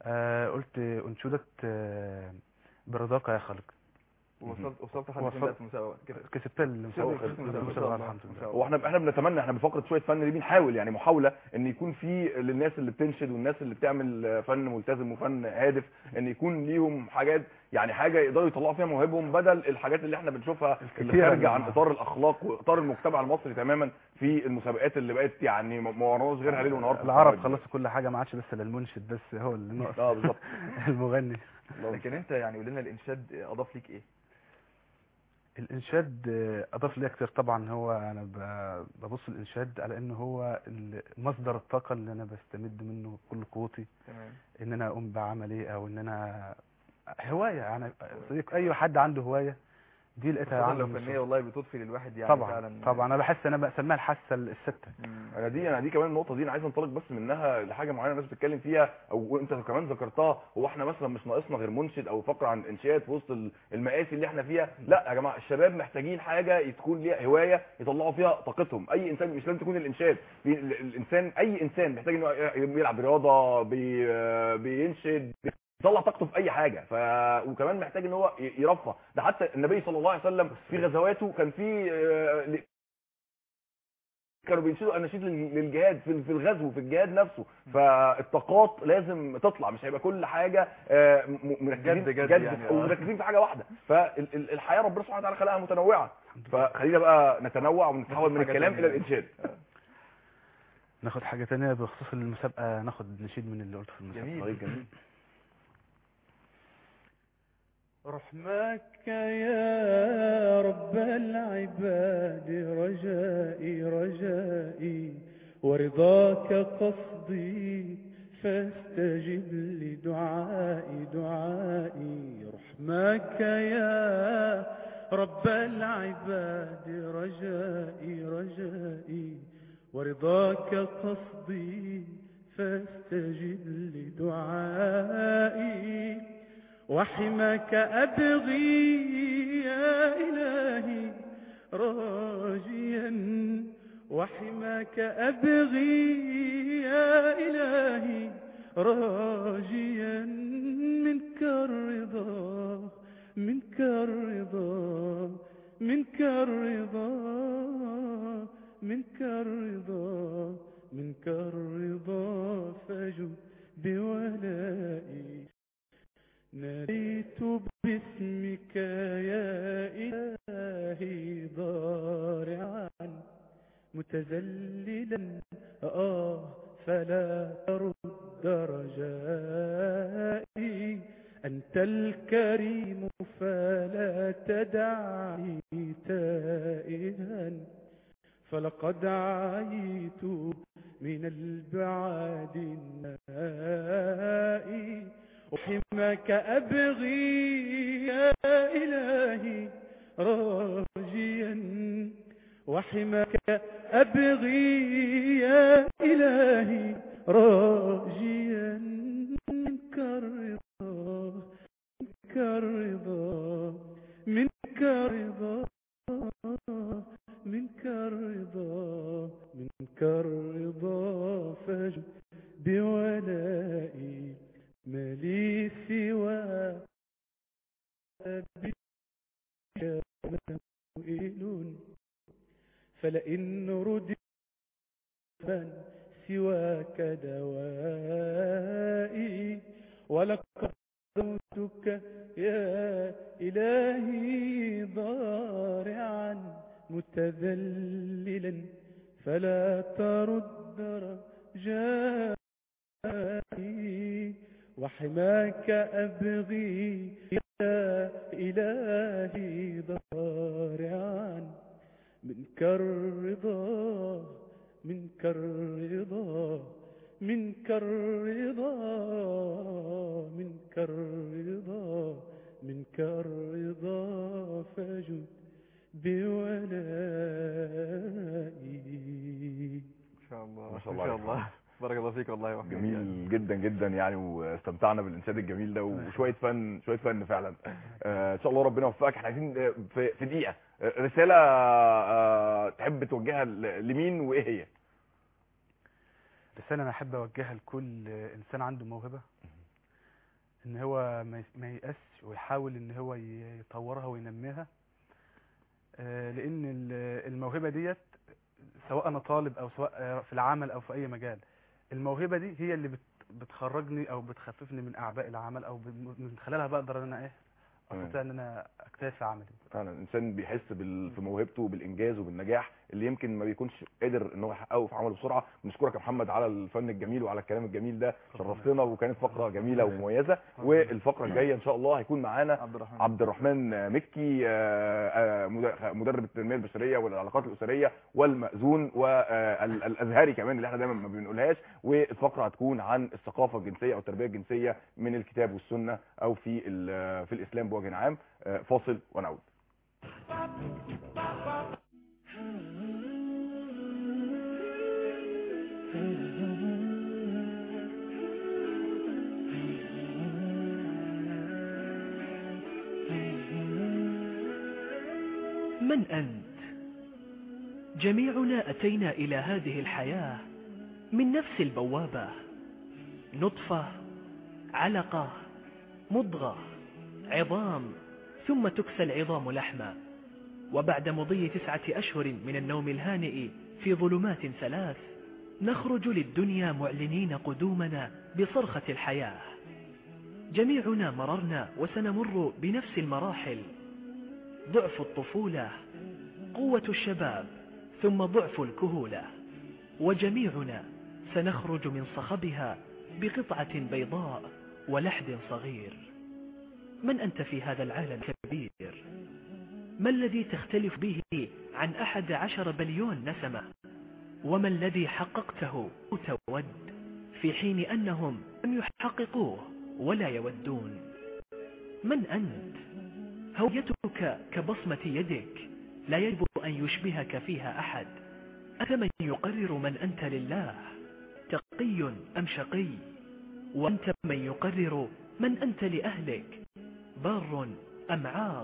آه قلت انشودة آه برضاك يا خالق وصلت وصلت لحد وصلت. فين بقى في المسابقه كده كسبت المسابقة كسبت المسابقة. المسابقة الحمد لله هو احنا احنا بنتمنى احنا بفقره شويه فن دي بنحاول يعني محاوله ان يكون في للناس اللي بتنشد والناس اللي بتعمل فن ملتزم وفن هادف ان يكون ليهم حاجات يعني حاجه يقدروا يطلعوا فيها مواهبهم بدل الحاجات اللي احنا بنشوفها اللي الكتيرة خارجه اللي- عن اطار الاخلاق واطار المجتمع المصري تماما في المسابقات اللي بقت يعني ما ما وراناش غيرها ليل ونهار في العرب المسابقات دي. خلصوا كل حاجة ما عادش بس إلا المنشد بس هو اللي ناقص اه بالظبط المغني لكن انت يعني قول لنا الانشاد اضاف ليك ايه الانشاد آه، اضاف لي كتير طبعا هو انا ب- ببص الانشاد على انه هو ال- مصدر الطاقه اللي انا بستمد منه كل قوتي تمام ان انا اقوم بعمل ايه او ان انا هوايه يعني صديق اي حد عنده هوايه دي لقيتها خاصة عنده لو من فنيه الصغر. والله بتضفي للواحد يعني طبعا فعلا طبعا انا بحس انا بسميها الحاسه السته مم. انا دي انا دي كمان النقطه دي انا عايز انطلق بس منها لحاجه معينه الناس بتتكلم فيها او انت كمان ذكرتها هو احنا مثلا مش ناقصنا غير منشد او فقره عن الانشاد في وسط ال- المآسي اللي احنا فيها لا يا جماعه الشباب محتاجين حاجه تكون ليها هوايه يطلعوا فيها طاقتهم اي انسان مش لازم تكون الانشاد بي- ال- الانسان اي انسان محتاج انه يلعب رياضه بي بينشد يطلع طاقته في اي حاجه ف... وكمان محتاج ان هو ي- يرفه ده حتى النبي صلى الله عليه وسلم في غزواته كان في آه، ل- كانوا بينشدوا اناشيد لل- للجهاد في في الغزو في الجهاد نفسه فالطاقات لازم تطلع مش هيبقى كل حاجه آه، م- مركزين جد جد جد يعني، او آه. مركزين في حاجه واحده فالحياه ربنا سبحانه وتعالى خلقها متنوعه فخلينا بقى نتنوع ونتحول من حاجة الكلام تانية. الى الانشاد ناخد حاجه تانية بخصوص المسابقه ناخد نشيد من اللي قلته في المسابقه جميل طيب جميل رحمك يا رب العباد رجائي رجائي ورضاك قصدي فاستجب لدعائي دعائي رحمك يا رب العباد رجائي رجائي ورضاك قصدي فاستجب لدعائي وحماك أبغي يا إلهي راجيا وحماك أبغي يا إلهي راجيا منك الرضا منك الرضا منك الرضا منك الرضا منك الرضا فجد بولائي ناديت باسمك يا إلهي ضارعا متذللا آه فلا ترد رجائي أنت الكريم فلا تدعني تائها فلقد عيت من البعاد النائي وحماك أبغي يا إلهي راجيا وحماك أبغي يا إلهي راجيا منك الرضا منك الرضا منك الرضا منك الرضا منك الرضا فاجد بولائي ما لي سوى بك موئل فلئن ردت من سواك دوائي ولقد دعوتك يا إلهي ضارعا متذللا فلا ترد رجائي وحماك أبغي يا إلهي ضارعا منك الرضا منك الرضا منك الرضا منك الرضا منك الرضا فجد بولائي ما شاء الله ما شاء الله عليك. الله بارك الله فيك والله يا وحيد يعني. جميل جدا جدا يعني واستمتعنا بالانشاد الجميل ده وشويه فن شويه فن فعلا آه، ان شاء الله ربنا يوفقك احنا عايزين آه، في في دقيقه آه، رساله آه، تحب توجهها ل- لمين وايه هي رسالة أنا أحب أوجهها لكل إنسان عنده موهبة ان هو ما يس- ما ييأسش ويحاول ان هو ي- يطورها وينميها آه، لان ال- الموهبه ديت سواء انا طالب او سواء آه، في العمل او في اي مجال الموهبه دي هي اللي بت بتخرجني او بتخففني من اعباء العمل او ب- من خلالها بقدر ان انا ايه استطيع ان انا اجتهد في عملي فعلا الانسان بيحس بال... في موهبته بالانجاز وبالنجاح اللي يمكن ما بيكونش قادر ان هو يحققه في عمله بسرعه بنشكرك يا محمد على الفن الجميل وعلى الكلام الجميل ده شرفتنا وكانت فقره جميله ومميزه والفقره الجايه ان شاء الله هيكون معانا عبد الرحمن عبد الرحمن مكي آه، آه، مد- مدرب التنميه البشريه والعلاقات الاسريه والمأذون والازهري كمان اللي احنا دايما ما بنقولهاش والفقره هتكون عن الثقافه الجنسيه او التربيه الجنسيه من الكتاب والسنه او في ال- في الاسلام بوجه عام آه، فاصل ونعود من أنت؟ جميعنا أتينا إلى هذه الحياة من نفس البوابة نطفة علقة مضغة عظام ثم تكسى العظام لحما وبعد مضي تسعة أشهر من النوم الهانئ في ظلمات ثلاث نخرج للدنيا معلنين قدومنا بصرخة الحياة جميعنا مررنا وسنمر بنفس المراحل ضعف الطفولة قوة الشباب ثم ضعف الكهولة وجميعنا سنخرج من صخبها بقطعة بيضاء ولحد صغير من أنت في هذا العالم الكبير ما الذي تختلف به عن أحد عشر بليون نسمة وما الذي حققته تود في حين أنهم لم يحققوه ولا يودون من أنت هويتك كبصمة يدك لا يجب أن يشبهك فيها أحد أنت من يقرر من أنت لله تقي أم شقي وأنت من يقرر من أنت لأهلك بار أم عاق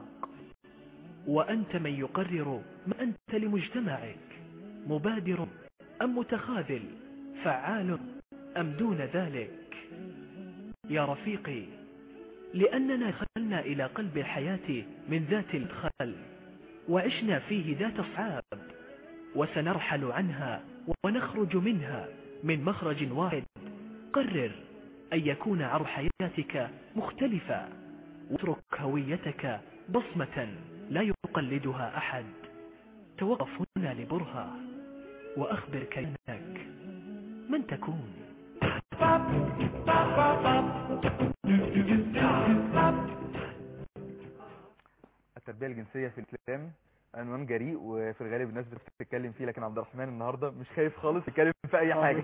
وأنت من يقرر من أنت لمجتمعك مبادر أم متخاذل فعال أم دون ذلك يا رفيقي لأننا دخلنا إلى قلب الحياة من ذات الدخل وعشنا فيه ذات الصعاب وسنرحل عنها ونخرج منها من مخرج واحد قرر أن يكون عرض حياتك مختلفا واترك هويتك بصمة لا يقلدها أحد توقف هنا لبرهة وأخبر كينك من تكون التربيه الجنسيه في الاسلام عنوان جريء وفي الغالب الناس بتتكلم فيه لكن عبد الرحمن النهارده مش خايف خالص يتكلم في اي حاجه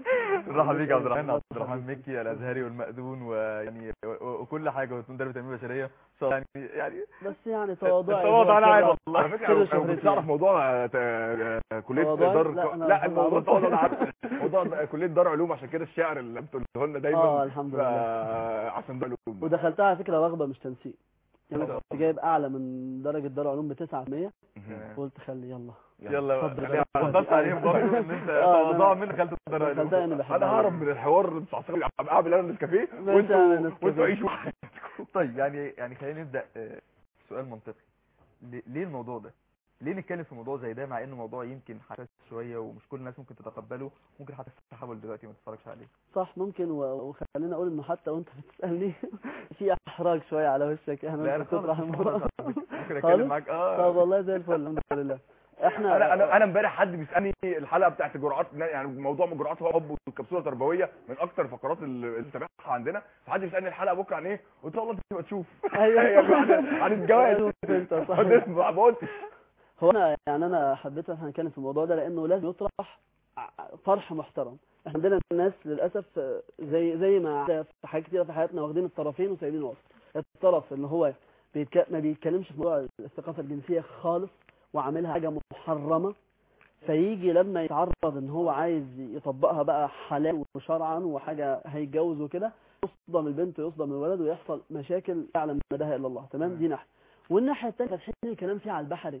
نرحب بيك يا عبد الرحمن عبد الرحمن مكي الازهري والمأذون ويعني و- و- وكل حاجه ومدرب التنميه البشريه يعني يعني بس يعني تواضع التواضع انا عارف والله على فكره انا أنا كنت اعرف موضوع آه، آه، كليه تواضعي؟ دار لا، أنا لا الموضوع معروف. التواضع انا عارف موضوع كليه دار علوم عشان كده الشعر اللي بتقوله لنا دايما اه الحمد لله آه، عشان دار علوم ودخلتها على فكره رغبه مش تنسيق يعني لا. كنت جايب اعلى من درجه دار علوم ب 9% مهم. قلت خلي يلا يلا اتفضل. خليها- وضفت عليهم برضه ان انت آه، تواضع أنا- منك خلت الدرجه دخلتها انا بحبها انا ههرب من الحوار بتاع صغير اعمل انا نسكافيه ماشي، وانتوا أعمل نسكافيه. وانتوا عيشوا طيب يعني يعني خلينا نبدا آه، سؤال منطقي ليه- ليه الموضوع ده ليه نتكلم في موضوع زي ده مع انه موضوع يمكن حساس شويه ومش كل الناس ممكن تتقبله ممكن حتى تحاول دلوقتي ما تتفرجش عليه صح ممكن و- وخلينا اقول انه حتى وانت بتسالني في احراج شويه على وشك احنا لا انا ممكن تطرح خالص الموضوع ممكن خالص؟ اتكلم معاك طب اه والله زي الفل الحمد لله احنا انا انا انا امبارح حد بيسالني الحلقه بتاعت الجرعات يعني موضوع من جرعات الحب والكبسوله التربويه من اكتر الفقرات اللي اللي بتابعها عندنا فحد بيسالني الحلقه بكره عن ايه قلت له والله انت تبقى تشوف ايوه يعني عن- عن الجواز انت صح ما قلتش هو انا يعني انا حبيت ان احنا نتكلم في الموضوع ده لانه لازم يطرح ع- طرح محترم احنا عندنا الناس للاسف آه، زي زي ما في حاجات كتيره في حياتنا واخدين الطرفين وسايبين الوسط الطرف اللي هو بيتك... ما بيتكلمش في موضوع الثقافه الجنسيه خالص وعاملها حاجه محرمه فيجي لما يتعرض ان هو عايز يطبقها بقى حلال وشرعا وحاجه هيتجوز وكده يصدم البنت ويصدم الولد ويحصل مشاكل يعلم مداها الا الله تمام دي ناحيه والناحيه الثانيه فاتحين الكلام فيه على البحري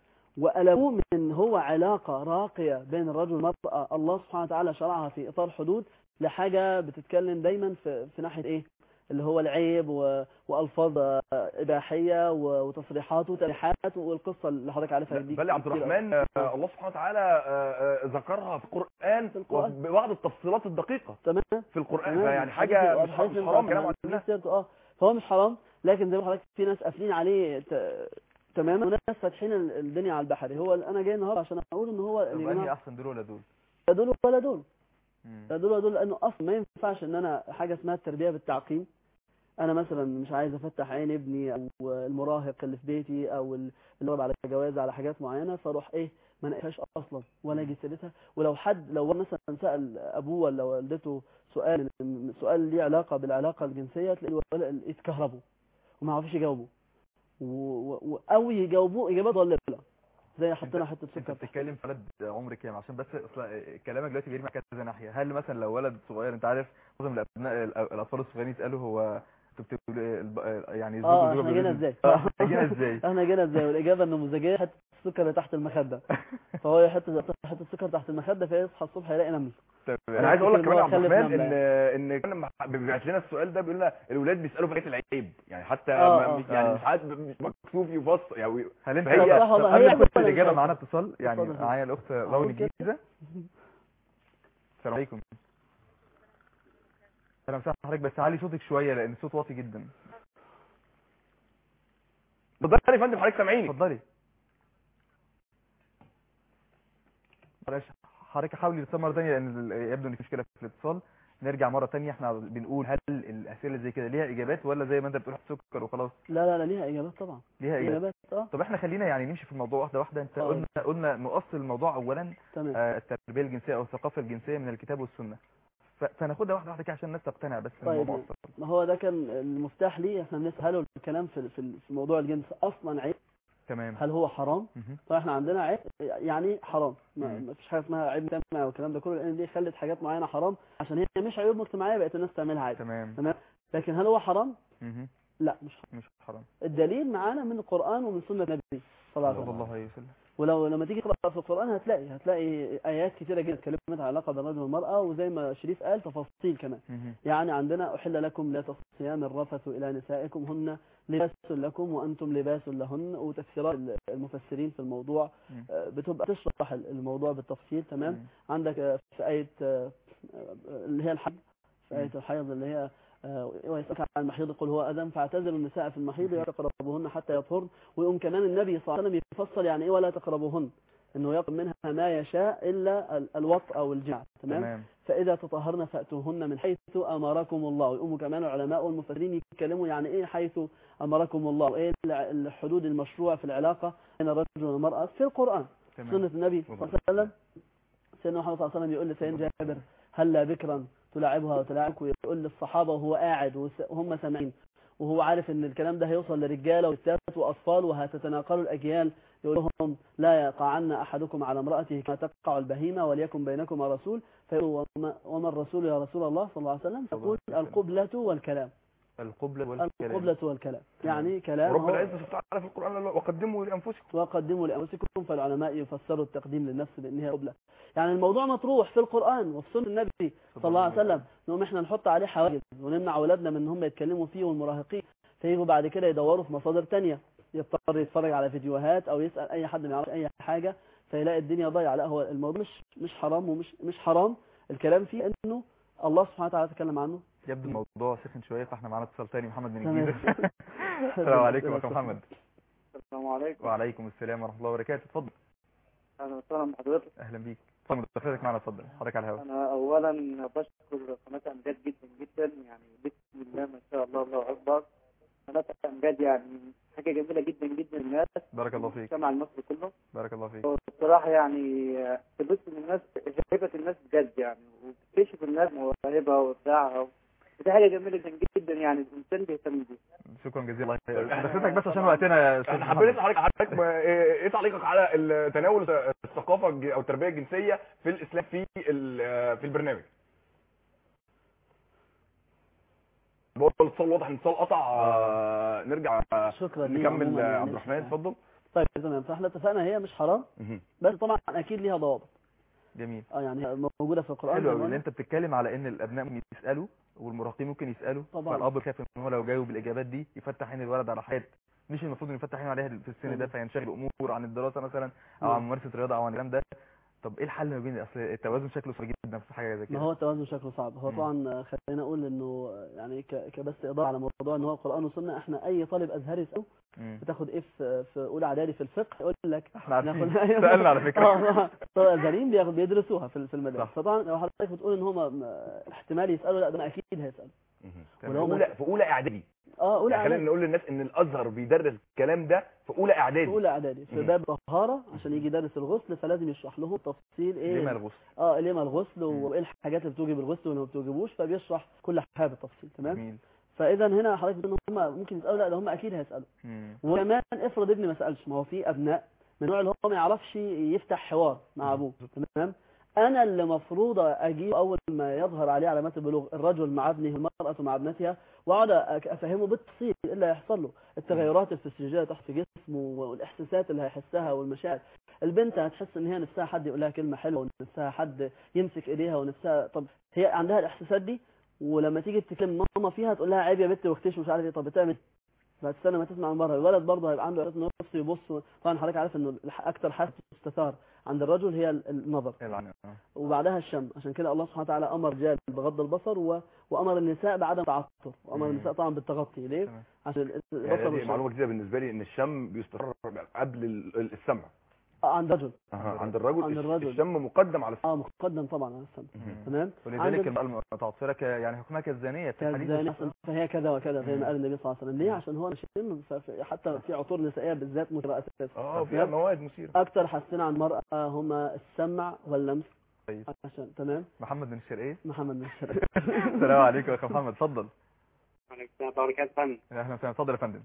وقلبوه من ان هو علاقه راقيه بين الرجل والمراه الله سبحانه وتعالى شرعها في اطار حدود لحاجه بتتكلم دايما في في ناحيه ايه اللي هو العيب و... والفاظ آه، اباحيه و... وتصريحات وتلميحات والقصه اللي حضرتك عارفها دي بل يا عبد كتير أوي. الرحمن آه، الله سبحانه وتعالى آه، آه، ذكرها في القرآن القرآن. وببعض التفصيلات الدقيقة تمام في القرآن تمام. فيعني حديث- حاجة مش حديث مش ينفع حرام طبعاً. كلام دي عنها سيرته اه فهو مش حرام لكن زي ما حضرتك في ناس قافلين عليه ت... تماما وناس فاتحين ال- الدنيا على البحري هو انا جاي النهارده عشان اقول ان هو طب يا انهي جماعه احسن دول ولا دول لا دول ولا دول مم. لا دول ولا دول لانه اصلا ما ينفعش ان انا حاجه اسمها التربيه بالتعقيم انا مثلا مش عايز افتح عين ابني او المراهق اللي في بيتي او ال- اللي هو على جواز على حاجات معينه فاروح ايه ما ناقشهاش اصلا ولا اجي سيرتها ولو حد لو مثلا سال ابوه ولا والدته سؤال سؤال ليه علاقه بالعلاقه الجنسيه تلاقي الولد يتكهربوا وما يعرفوش يجاوبوا و- و- او يجاوبوه اجابات ضلله زي حطينا حته انت سكر بتتكلم في ولد عمر كام عشان بس اصل كلامك دلوقتي بيرمي كذا ناحيه هل مثلا لو ولد صغير انت عارف معظم الابناء الاطفال الصغيرين يسالوا هو انتوا بتقولوا ايه الب- يعني الزوج اه والزوجة احنا جينا بيقولوا ازاي اه احنا جينا ازاي احنا جينا ازاي والاجابه النموذجيه حته السكر اللي تحت المخده فهو يحط حته السكر تحت المخده فيصحى الصبح يلاقي نمل انا عايز اقول لك كمان يا عبد خلف الرحمن نملة ان ان كان لما بيبعت لنا السؤال ده بيقول لنا الاولاد بيسالوا في حاجات العيب يعني حتى آه، ما- آه. يعني آه. ساعات مش مكسوف يفصل يعني هل انت فهي- صح والله، قبل هي ما تخش أصلاً الاجابه الحاجة. معانا اتصال يعني اتفضل. معايا الاخت أقول راوي كده. الجيزه السلام عليكم سلام سلام حضرتك بس علي صوتك شويه لان الصوت واطي جدا اتفضل يا فندم حضرتك سامعيني اتفضلي معلش حضرتك حاولي تتصل مره ثانيه لان ال- يبدو ان في مشكله في الاتصال نرجع مره ثانيه احنا بنقول هل الاسئله زي كده ليها اجابات ولا زي ما انت بتقول سكر وخلاص لا لا لا ليها اجابات طبعا ليها ليها اجابات اجابات اه طب احنا خلينا يعني نمشي في الموضوع واحده واحده انت آه. قلنا قلنا نؤصل الموضوع اولا تمام آه، التربيه الجنسيه او الثقافه الجنسيه من الكتاب والسنه ف- فناخدها واحده واحده كده عشان الناس تقتنع بس طيب الموضوع أكتر. ما هو ده كان المفتاح ليه احنا بنسأله الكلام في في في موضوع الجنس اصلا عيب تمام هل هو حرام مهم. فاحنا عندنا عيب يعني حرام ما مم. ما فيش حاجه اسمها عيب مجتمعي والكلام ده كله لان دي خلت حاجات معينه حرام عشان هي مش عيوب مجتمعيه بقت الناس تعملها عادي تمام تمام لكن هل هو حرام مهم. لا مش حرام مش حرام الدليل معانا من القران ومن سنه النبي صلى الله عليه صلى وسلم الله عليه وسلم ولو لما تيجي تقرا في القران هتلاقي هتلاقي ايات كتيره جدا اتكلمت عن العلاقه بين الرجل والمراه وزي ما شريف قال تفاصيل كمان مهم. يعني عندنا أحل لكم لا الصيام الرفث إلى نسائكم هن لباس لكم وأنتم لباس لهن وتفسيرات المفسرين في الموضوع مم. آه، بتبقى تشرح الموضوع بالتفصيل تمام مم. عندك آه، في آية آه، آه، اللي هي الحيض في آية الحيض اللي هي آه، ويسألك عن المحيض قل هو أذى فاعتزلوا النساء في المحيض ولا تقربوهن حتى يطهرن ويقوم كمان النبي صلى الله عليه وسلم يفصل يعني إيه ولا تقربوهن إنه يقم منها ما يشاء إلا ال- الوطء أو الجماع تمام تمام فإذا تطهرن فأتوهن من حيث أمركم الله ويقوموا كمان العلماء والمفسرين يتكلموا يعني إيه حيث أمركم الله وإيه الع- الحدود المشروع في العلاقة بين الرجل والمرأة في القرآن تمام سنة النبي صلى الله عليه وسلم سيدنا محمد صلى الله عليه وسلم يقول لسيدنا جابر هلا بكرا تلاعبها وتلاعبك ويقول للصحابة وهو قاعد وس- وهم سامعين وهو عارف ان الكلام ده هيوصل لرجاله وستات واطفال وهتتناقلوا الاجيال يقول لهم لا يقعن احدكم على امراته كما تقع البهيمه وليكن بينكما رسول فيقول وما, وما الرسول يا رسول الله صلى الله عليه وسلم صلى الله يقول عليه وسلم. القبلة والكلام القبلة والكلام القبلة والكلام يعني كلام ورب هو- العزه سبحانه وتعالى في القران قال له وقدموا لانفسكم وقدموا لأنفسكم فالعلماء يفسروا التقديم للنفس بأن هي قبلة يعني الموضوع مطروح في القرآن وفي سنة النبي صلى الله عليه وسلم نقوم احنا نحط عليه حواجز ونمنع أولادنا من ان هم يتكلموا فيه والمراهقين فيجوا بعد كده يدوروا في مصادر تانية يضطر يتفرج على فيديوهات أو يسأل أي حد ما يعرفش أي حاجة فيلاقي الدنيا ضايعة لا هو الموضوع مش مش حرام ومش مش حرام الكلام فيه انه الله سبحانه وتعالى تكلم عنه يبدو الموضوع سخن شويه فاحنا معانا اتصال تاني محمد من تمام. الجيزه السلام عليكم يا اخو محمد السلام عليكم وعليكم السلام ورحمه الله وبركاته اتفضل اهلا وسهلا بحضرتك اهلا بيك اتفضل مداخلتك معنا اتفضل حضرتك على الهواء انا اولا بشكر قناه امجاد جدا جدا يعني بسم الله ما شاء الله الله اكبر قناه امجاد يعني حاجه جميله جدا جدا للناس بارك الله فيك المجتمع المصري كله بارك الله فيك بصراحه يعني تبص الناس هيبه الناس بجد يعني وبتكتشف الناس مواهبها وابداعها ودي حاجه جميله جدا جدا يعني الانسان بيهتم بيها شكرا جزيلا الله مداخلتك بس عشان وقتنا يا استاذ احنا حابين محمد. نسال حضرتك حضرتك ما- ايه إيه تعليقك على ال- تناول الثقافه الج- او التربيه الجنسيه في الاسلام في ال- في البرنامج بقول الاتصال واضح ان الاتصال قطع آه، نرجع آه، شكرا ليه نكمل عموماً آه، يعني. عبد الرحمن اتفضل طيب تمام فاحنا اتفقنا هي مش حرام مهم. بس طبعا اكيد ليها ضوابط جميل اه يعني موجوده في القران حلو زي ما قوي ان قلنا. انت بتتكلم على ان الابناء ممكن يسالوا والمراهقين ممكن يسالوا طبعاً. فالاب خايف ان هو لو جاوب الاجابات دي يفتح عين الولد على حاجات مش المفروض انه يفتح عينه عليها في السن ده مم. فينشغل امور عن الدراسه مثلا او مم. عن ممارسه رياضه او عن الكلام ده طب ايه الحل ما بين اصل التوازن شكله صعب جدا في حاجه زي كده ما هو التوازن شكله صعب هو مم. طبعا خلينا اقول انه يعني ك- كبس اضاءه على موضوع ان هو القران والسنه احنا اي طالب ازهري يساله مم. بتاخد ايه في في اولى اعدادي في الفقه يقول لك احنا عارفين ناخد- أيوة. سالنا على فكره اه طبعا الازهريين بياخد- بيدرسوها في في المدارس صح. فطبعا لو حضرتك بتقول ان هم احتمال يسالوا لا ده اكيد هيسالوا في ولو ما- اولى في اولى اعدادي اه اولى يعني خلينا اعدادي نقول للناس ان الازهر بيدرس الكلام ده في اولى في اعدادي اولى اعدادي في مم. باب طهاره عشان يجي يدرس الغسل فلازم يشرح لهم تفصيل ليه ايه ما الغسل اه ليه ما الغسل مم. وايه الحاجات اللي بتوجب الغسل واللي ما بتوجبوش فبيشرح كل حاجه بالتفصيل تمام جميل فاذا هنا حضرتك بتقول ان هم ممكن يسالوا لا ده هم اكيد هيسالوا مم. وكمان افرض ابني ما سالش ما هو في ابناء من النوع اللي هو ما يعرفش يفتح حوار مع ابوه تمام انا اللي مفروض اجيب اول ما يظهر عليه علامات البلوغ الرجل مع ابنه المراه مع ابنتها واقعد أك- افهمه بالتفصيل ايه اللي هيحصل له التغيرات الفسيولوجيه تحت في جسمه والاحساسات اللي هيحسها والمشاعر البنت هتحس ان هي نفسها حد يقول لها كلمه حلوه ونفسها حد يمسك ايديها ونفسها طب هي عندها الاحساسات دي ولما تيجي تكلم ماما فيها تقول لها عيب يا بنت واختش مش عارف ايه طب بتعمل فتستنى ما تسمع من بره الولد برضه هيبقى عنده احساس نفسه يبص طبعا حضرتك عارف انه الح- اكتر حاجه تستثار عند الرجل هي ال- النظر العن- آه. وبعدها الشم عشان كده الله سبحانه وتعالى امر الرجال بغض البصر و... وامر النساء بعدم التعطر وامر مم. النساء طبعا بالتغطي ليه تمام. عشان ال- البصر يعني دي والشم معلومه جديده بالنسبه لي ان الشم بيستقر قبل ال- ال- السمع آه، عند الرجل أها، عند الرجل عند الش- الرجل. الشم مقدم على السمع اه مقدم طبعا على السمع مم. تمام ولذلك عند المرأة المتعطرة ك- يعني حكمها كالزانية في الحديث كالزاني الصحيح. فهي كذا وكذا زي مم. ما قال النبي صلى الله عليه وسلم ليه عشان هو شم ف- حتى في عطور نسائيه بالذات مثيره اساسا اه فيها مواد مثيره اكتر حاجتين عن المراه هما السمع واللمس طيب. عشان تمام محمد من الشرقية محمد بن الشرقي السلام عليكم يا اخي محمد اتفضل عليكم السلام ورحمة الله وبركاته فندم. اهلا وسهلا اتفضل يا فندم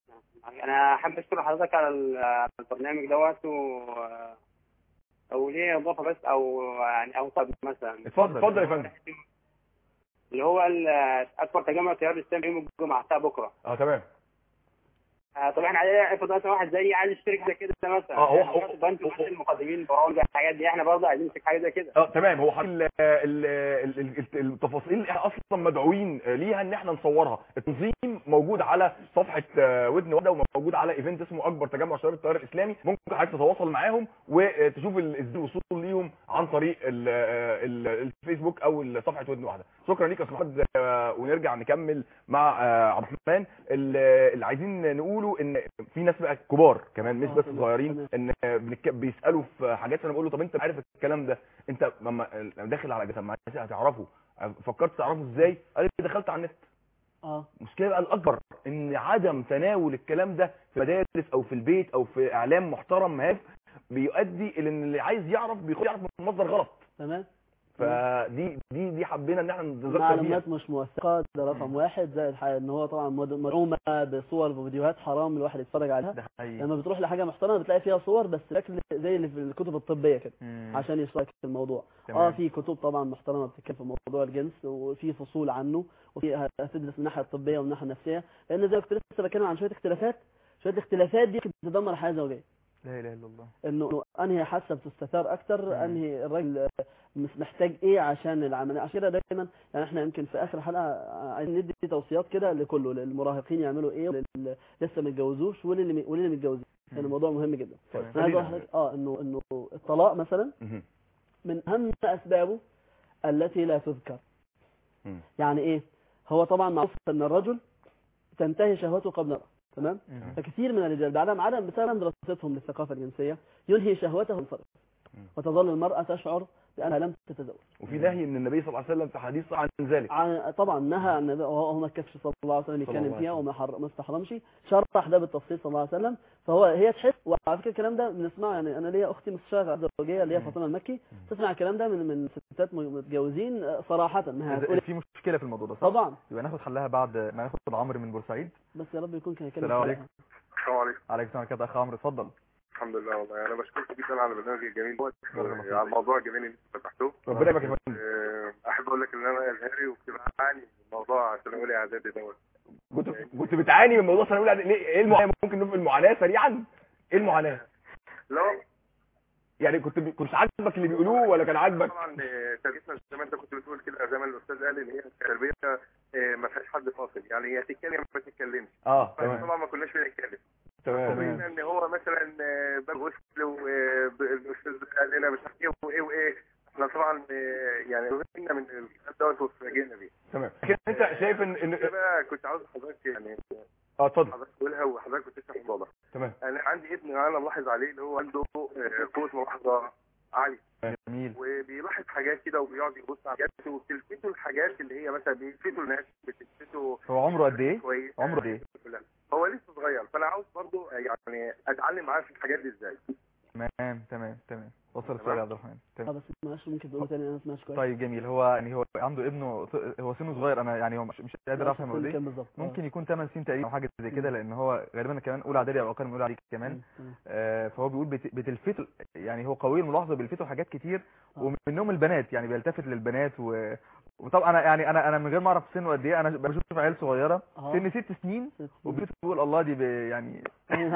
انا حابب اشكر حضرتك على ال- على البرنامج دوت و او ليه اضافه بس او يعني او طب مثلا اتفضل اتفضل يا فندم اللي هو ال- اكبر تجمع تيار الاسلامي يوم الجمعه الساعه بكره اه تمام آه، طبعا احنا عايزين افرض مثلا واحد زيي عايز يشترك زي كده مثلا آه، هو- يعني هو- برضه انتوا مثلا المقدمين برامج الحاجات دي احنا برضه عايزين نمسك حاجه زي كده اه تمام هو حق ال- ال- ال- ال- التفاصيل اللي احنا اصلا مدعوين ليها ان احنا نصورها التنظيم موجود على صفحه آه، ودن واحده وموجود على ايفنت اسمه اكبر تجمع شباب التيار الاسلامي ممكن حضرتك تتواصل معاهم وتشوف ال- ازاي الوصول ليهم عن طريق ال- ال- الفيسبوك او صفحه ودن واحده شكرا ليك يا استاذ محمد آه، ونرجع نكمل مع آه، عبد الرحمن ال- اللي عايزين نقوله ان في ناس بقى كبار كمان مش آه، بس تمام، صغيرين ان بنك- بيسالوا في حاجات انا بقول له طب انت عارف الكلام ده انت لما لما داخل على جسم مع هتعرفه فكرت تعرفه ازاي قال لي دخلت على النت اه المشكله بقى الاكبر ان عدم تناول الكلام ده في مدارس او في البيت او في اعلام محترم هاف بيؤدي الى ان اللي عايز يعرف بيخش يعرف من مصدر غلط تمام فدي دي دي حبينا ان احنا نتذكر بيها معلومات مش موثقه ده رقم واحد زائد حاجة ان هو طبعا مد- مدعومه بصور وفيديوهات حرام الواحد يتفرج عليها ده حقيقي لما بتروح لحاجه محترمه بتلاقي فيها صور بس شكل زي اللي في الكتب الطبيه كده مم. عشان يشرح في الموضوع تمام. اه في كتب طبعا محترمه بتتكلم في موضوع الجنس وفي فصول عنه وفي هتدرس من الناحيه الطبيه ومن الناحيه النفسيه لان زي ما كنت لسه بتكلم عن شويه اختلافات شويه الاختلافات دي ممكن تدمر الحياه الزوجيه لا اله الا الله انه إنه انهي حاسه بتستثار اكتر مم. انهي الراجل مش محتاج ايه عشان العمليه عشان كده دايما يعني احنا يمكن في اخر حلقه عايزين ندي توصيات كده لكله للمراهقين يعملوا ايه ولل- لسه ما اتجوزوش وللي وللي متجوزين مم. يعني الموضوع مهم جدا تمام. انا عايز خلينا- اقول لحضرتك اه انه انه الطلاق مثلا مهم. من اهم اسبابه التي لا تذكر مم. يعني ايه هو طبعا معروف ان الرجل تنتهي شهوته قبل المرأة تمام مم. فكثير من الرجال بعدم عدم بسبب دراستهم للثقافة الجنسية ينهي شهوته وينصرف مم. وتظل المرأة تشعر بأنها لم تتزوج وفي نهي من النبي صلى الله عليه وسلم في حديث عن ذلك عن- طبعا نهى عن النبي وهو ما كفش صلى الله عليه وسلم صلى الله يتكلم عليه فيها وسلم. وما حر... ما استحرمش شرح ده بالتفصيل صلى الله عليه وسلم فهو هي تحس وعلى فكره الكلام ده بنسمعه يعني انا ليا اختي مستشاره زوجيه اللي هي مم. فاطمه المكي تسمع الكلام ده من من ستات متجوزين آه، صراحه انها هتقول في مشكله في الموضوع ده صح طبعا يبقى ناخد حلها بعد ما ناخد عمرو من بورسعيد بس يا رب يكون كان يتكلم السلام فيها. عليكم. السلام عليكم عليكم السلام كده اخ عمرو اتفضل الحمد لله والله انا بشكرك جدا على البرنامج الجميل دوت بارك الله فيك. على الموضوع الجميل اللي انت فتحته ربنا يبارك يا فندم آه، احب اقول لك ان انا ازهري وبتبقى بعاني من الموضوع عشان اقول اعدادي دوت كنت كنت بتعاني من موضوع ثانوي اولى إعدادي. ليه ايه المعاناه ممكن نقول المعاناه سريعا ايه المعاناه لا يعني كنت كنت عاجبك اللي بيقولوه ولا كان عاجبك طبعا آه، تربيتنا زي ما انت كنت بتقول كده زي ما الاستاذ قال ان هي تربيه آه، ما فيهاش حد فاصل يعني هي تتكلم ما تتكلمش اه فاحنا تمام طبعا ما كناش بنتكلم تمام وبقينا ان هو مثلا آه، باب غسل والاستاذ قال لنا مش عارف ايه وايه وايه احنا طبعا آه، يعني غيرنا من الكلام دوت واتفاجئنا بيه تمام لكن انت شايف ان ان ده بقى كنت عاوز حضرتك يعني اه اتفضل حضرتك تقولها وحضرتك كنت تشرح الموضوع ده تمام انا عندي ابن انا ملاحظ عليه اللي هو عنده آه، قوه ملاحظه عاليه جميل وبيلاحظ حاجات كده وبيقعد يبص على حاجات وبتلفته الحاجات اللي هي مثلا بيلفتوا الناس بتلفته هو عمره قد ايه كويس عمره قد ايه لا. هو لسه صغير فانا عاوز برضه يعني اتعلم معاه في الحاجات دي ازاي تمام تمام تمام وصل السؤال يا عبد الرحمن اه تمام بس معلش ممكن تقوله تاني انا ما سمعتش كويس طيب جميل هو يعني هو عنده ابنه ط- هو سنه صغير انا يعني هو مش, مش قادر لا، افهم هو سن قد كام ايه بالظبط آه. ممكن يكون 8 سنين تقريبا او حاجه زي كده لان هو غالبا كمان اولى اعدادي او اقل من اولى اعدادي كمان تمام. آه، فهو بيقول بت- بتلفته يعني هو قوي الملاحظه بيلفته حاجات كتير آه. ومنهم البنات يعني بيلتفت للبنات و وطبعا انا يعني انا انا من غير ما اعرف سنه قد ايه انا بشوف عيال صغيره آه. سن ست سنين ست سنين. وبتقول الله دي ب- يعني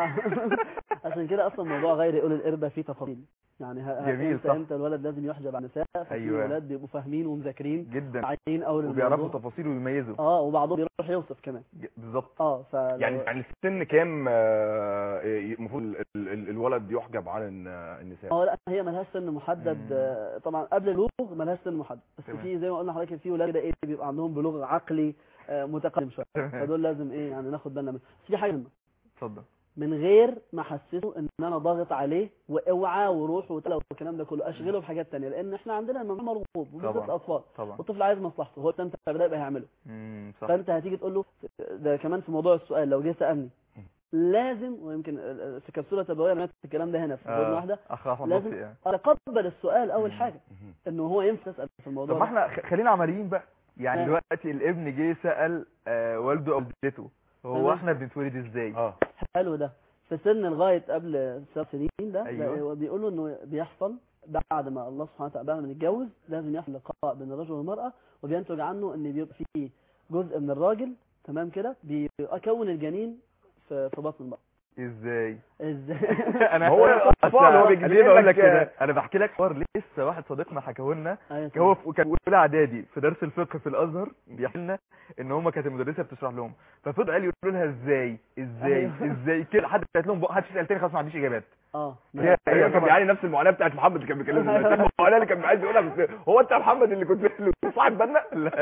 عشان كده اصلا الموضوع غير يقول القربة فيه تفاصيل يعني ه- ه- جميل، امتى صح. امتى الولد لازم يحجب عن النساء ففي أيوة. ولاد بيبقوا فاهمين ومذاكرين جدا عايين اول وبيعرفوا الموضوع تفاصيل ويميزوا اه وبعضهم بيروح يوصف كمان ج- بالظبط اه ف يعني يعني السن كام آه، المفروض ال- ال- الولد يحجب عن الن- النساء اه لا هي ملهاش سن محدد مم. آه، طبعا قبل البلوغ ملهاش سن محدد بس تمام. في زي ما قلنا لحضرتك في ولاد كده ايه بيبقى عندهم بلوغ عقلي آه، متقدم شويه تمام. فدول لازم ايه يعني ناخد بالنا منهم بس في حاجه مهمه اتفضل من غير ما احسسه ان انا ضاغط عليه واوعى وروح وتلا والكلام ده كله اشغله بحاجات تانية لان احنا عندنا الممنوع مرغوب وبالذات طبعا. الاطفال طبعا والطفل عايز مصلحته هو انت بدأ يبقى هيعمله امم صح فانت هتيجي تقول له ده كمان في موضوع السؤال لو جه سالني لازم ويمكن ال- ال- في كبسوله تبويه انا الكلام ده هنا في آه، ودن واحده اخ احمد لازم لطفي يعني اتقبل السؤال اول مم. حاجه انه هو ينفع يسال في الموضوع طب ما ده. احنا خ- خلينا عمليين بقى يعني آه. دلوقتي الابن جه سأل آه، والده او والدته هو تمام. احنا بنتولد ازاي اه حلو ده في سن لغايه قبل سبع سنين ده أيوة. لا، هو بيقولوا انه بيحصل بعد ما الله سبحانه وتعالى بعد ما نتجوز لازم يحصل لقاء بين الرجل والمراه وبينتج عنه ان بيبقى فيه جزء من الراجل تمام كده بيكون الجنين في في بطن المراه ازاي ازاي انا هو الأطفال هو أنا- بيجيب أنا بقول لك- لك كده انا بحكي لك حوار لسه واحد صديقنا حكاه لنا أيوة هو في- كان اولى اعدادي في درس الفقه في الازهر بيحكي لنا ان هم كانت المدرسه بتشرح لهم ففضل قال يقولوا لها ازاي ازاي أيوة. ازاي كده حد قالت لهم بقى حد يسال تاني خلاص ما عنديش اجابات اه هي هي كان بيعاني نفس المعاناه بتاعت محمد اللي كان بيكلمنا دلوقتي. المعاناه اللي كان عايز يقولها بس هو انت يا محمد اللي كنت صاحب بالنا لا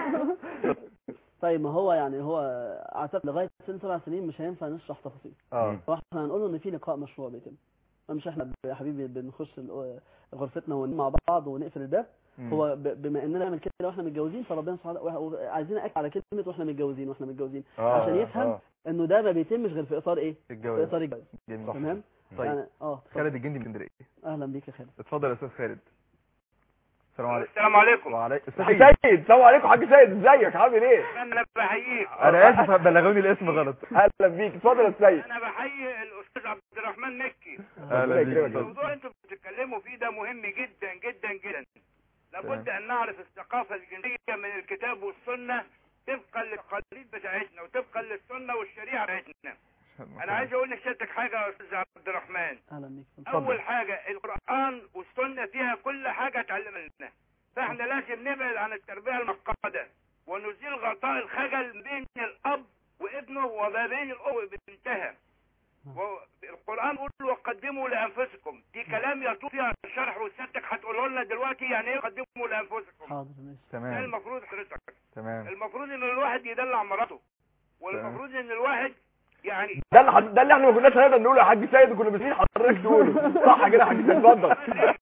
طيب ما هو يعني هو اعتقد لغايه سن سبع سنين مش هينفع نشرح تفاصيل اه واحنا هنقول له ان في لقاء مشروع بيتم مش احنا يا حبيبي بنخش ال- غرفتنا وننام مع بعض ونقفل الباب مم. هو ب- بما اننا نعمل كده واحنا متجوزين فربنا سبحانه وتعالى عايزين اكد على كلمه واحنا متجوزين واحنا متجوزين آه، عشان يفهم آه. انه ده ما بيتمش غير في اطار ايه في الجواز اطار الجواز جميل تمام طيب يعني اه اتفضل. خالد الجندي من اسكندريه اهلا بيك يا خالد اتفضل يا استاذ خالد السلام عليكم السلام عليكم وعليكم حاج سيد السلام عليكم حاج سيد ازيك عامل ايه انا بحييك انا اسف بلغوني الاسم غلط اهلا بيك اتفضل يا سيد انا بحيي الاستاذ عبد الرحمن مكي اهلا ربنا يكرمك بيك يا الموضوع اللي انتم بتتكلموا فيه ده مهم جدا جدا جدا لابد ان نعرف الثقافه الجنسيه من الكتاب والسنه طبقا للتقاليد بتاعتنا وطبقا للسنه والشريعه بتاعتنا انا عايز اقول لسيادتك حاجه يا استاذ عبد الرحمن اهلا بيك اول حاجه القران والسنه فيها كل حاجه تعلمنا فاحنا لازم نبعد عن التربيه المعقده ونزيل غطاء الخجل بين الاب وابنه وما بين الام وبنتها والقران يقول وقدموا لانفسكم دي كلام يطول فيها الشرح وسيادتك هتقوله لنا دلوقتي يعني ايه قدموا لانفسكم حاضر ماشي ده تمام المفروض حضرتك تمام المفروض ان الواحد يدلع مراته والمفروض ان الواحد يعني ده اللي حد- ده اللي احنا ما كناش هنقدر نقوله يا حاج سيد وكنا مستنيين حضرتك تقوله صح كده يا حاج سيد اتفضل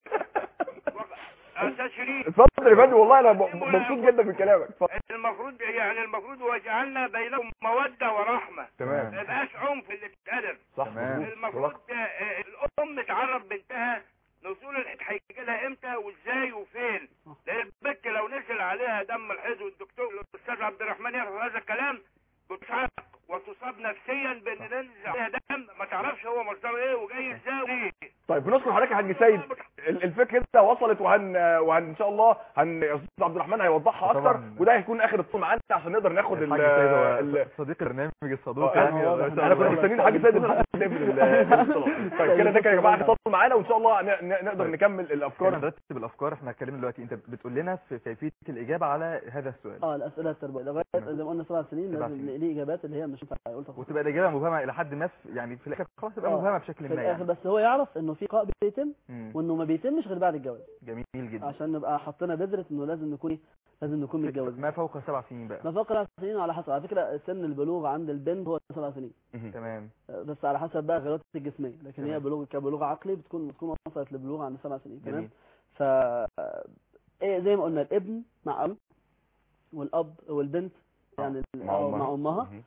استاذ شريف اتفضل يا فندم والله انا ب- مبسوط جدا من كلامك اتفضل المفروض يعني المفروض وجعلنا بينهم موده ورحمه تمام ما يبقاش عنف اللي اتقدر صح تمام. مظبوط. المفروض آه، الام تعرف بنتها نزول العيد هيجي لها امتى وازاي وفين لان البنت لو نزل عليها دم الحيض والدكتور الاستاذ عبد الرحمن يعرف هذا الكلام بتعاق وتصاب نفسيا بان ننزل عليها دم ما تعرفش هو مصدره ايه وجاي ازاي وليه طيب بنشكر حضرتك يا حاج سيد ال- الفكره كده وصلت وهن وهن ان شاء الله هن يا استاذ عبد الرحمن هيوضحها اكتر طبعاً. وده هيكون اخر اتصال معانا عشان نقدر ناخد ال الحاج سيد هو ال- صديق البرنامج الصدوق آه، يعني انا كنت مستنيين حاجه سيد نقفل ال- الاتصال. طيب كده ده كده يا جماعه اتصال معانا وان شاء الله ن- ن- نقدر نكمل كنا الافكار نرتب الافكار احنا اتكلمنا دلوقتي انت بتقول لنا في كيفيه الاجابه على هذا السؤال اه الاسئله التربويه لغايه زي ما قلنا سبع سنين سبع لازم سنين. ليه اجابات اللي هي مش ينفع يقول تفاصيل. وتبقى الاجابه مبهمه الى حد ما في- يعني في الاخر خلاص تبقى آه، مبهمه بشكل في ما الاخر يعني بس هو يعرف انه في قاء بيتم مم. وانه ما بيتمش غير بعد الجواز جميل جدا عشان نبقى حطينا بذره انه لازم نكون إيه؟ لازم نكون متجوزين ما فوق سبع سنين بقى ما فوق سبع سنين على حسب على فكره سن البلوغ عند البنت هو سبع سنين تمام آه، بس على حسب بقى غيرات الجسميه لكن هي تمام. بلوغ كبلوغ عقلي بتكون بتكون وصلت لبلوغ عند سبع سنين تمام جميل ف ايه زي ما قلنا الابن مع اب والاب والبنت يعني ال- مع آه، أمها. مع امها مهم.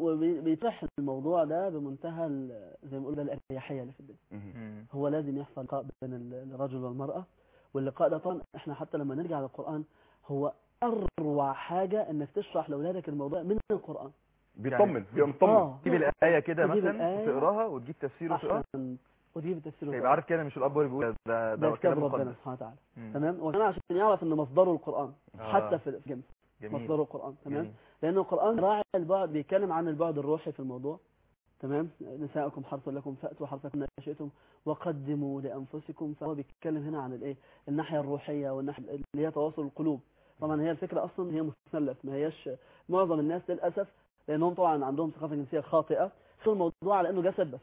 وبيطرح الموضوع ده بمنتهى ال- زي ما قلنا الاريحيه اللي في الدنيا مهم. مم. هو لازم يحصل لقاء بين ال- الرجل والمراه واللقاء ده طبعا احنا حتى لما نرجع للقران هو اروع حاجه انك تشرح لاولادك الموضوع من القران بيطمن بيبقى مطمن اه تجيب الايه كده تجيب مثلا الآية. وتقراها وتجيب تفسير وتقراه احسن وتجيب التفسير يبقى والقرآن. عارف كده مش الاب هو اللي بيقول ده ده ده كتاب كلام ربنا مقدس سبحانه وتعالى مم. تمام وكمان عشان يعرف ان مصدره القران آه. حتى في الجنس جميل مصدره القران تمام جميل. لان القران راعي البعد بيتكلم عن البعد الروحي في الموضوع تمام نساءكم حرث لكم فاتوا حرثكم ما شئتم وقدموا لانفسكم فهو بيتكلم هنا عن الايه الناحيه الروحيه والناحيه اللي هي تواصل القلوب طبعا هي الفكره اصلا هي مثلث ما هياش معظم الناس للاسف لانهم طبعا عندهم ثقافه جنسيه خاطئه خذوا الموضوع على انه جسد بس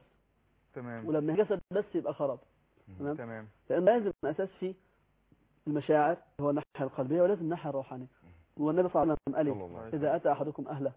تمام ولما جسد بس يبقى خراب تمام تمام لان لازم اساس فيه المشاعر هو الناحيه القلبيه ولازم الناحيه الروحانيه والنبي صلى الله عليه وسلم قال صلى الله عليه إيه؟ اذا اتى احدكم اهله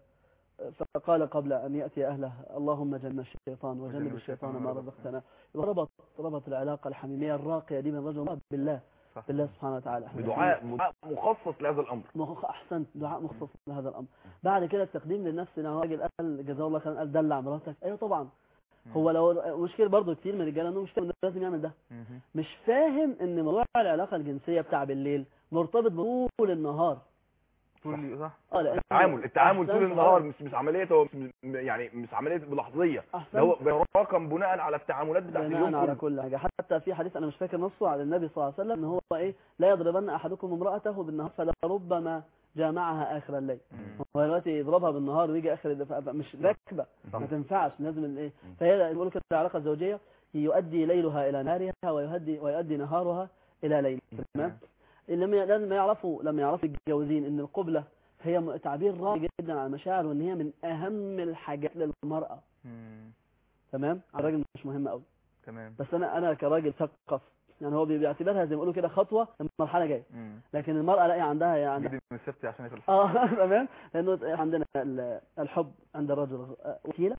فقال قبل ان ياتي اهله اللهم جنب الشيطان وجنب الشيطان ما رزقتنا ربط ربط العلاقه الحميميه الراقيه دي بين الرجل والمراه بالله صح. بالله سبحانه وتعالى إحنا بدعاء دعاء مخصص لهذا الامر مخ- احسنت دعاء مخصص لهذا الامر بعد كده التقديم للنفس لو راجل قال جزاه الله خيرا قال دلع مراتك ايوه طبعا هو لو مشكله برضه كتير من الرجاله انه مش فاهم إنه لازم يعمل ده مهم. مش فاهم ان موضوع العلاقه الجنسيه بتاع بالليل مرتبط بطول النهار طول صح اه لأن التعامل التعامل طول أحسنت، النهار آه. مش مش عمليه هو مش يعني مش عمليه لحظيه أحسنت. ده هو بيتراكم بناء على التعاملات بتاعت اليوم بناء على كله كل حاجه حتى في حديث انا مش فاكر نصه على النبي صلى الله عليه وسلم ان هو ايه لا يضربن احدكم امراته بالنهار فلربما جامعها اخر الليل هو دلوقتي يضربها بالنهار ويجي اخر الليل فأبقى مش راكبه ما تنفعش لازم الايه فهي بيقولوا كده العلاقه الزوجيه يؤدي ليلها الى نهارها ويؤدي ويؤدي نهارها الى ليل تمام لما لازم يعرفوا لما يعرفوا الجوازين ان القبله هي م- تعبير رائع جدا عن المشاعر وان هي من اهم الحاجات للمراه مم. تمام على الراجل مش مهمه قوي تمام بس انا انا كراجل مثقف يعني هو بيعتبرها زي ما بيقولوا كده خطوه المرحله جايه مم. لكن المراه لا عندها يعني جدي من السبت عشان يخلص اه تمام لانه عندنا ال- الحب عند الرجل وسيله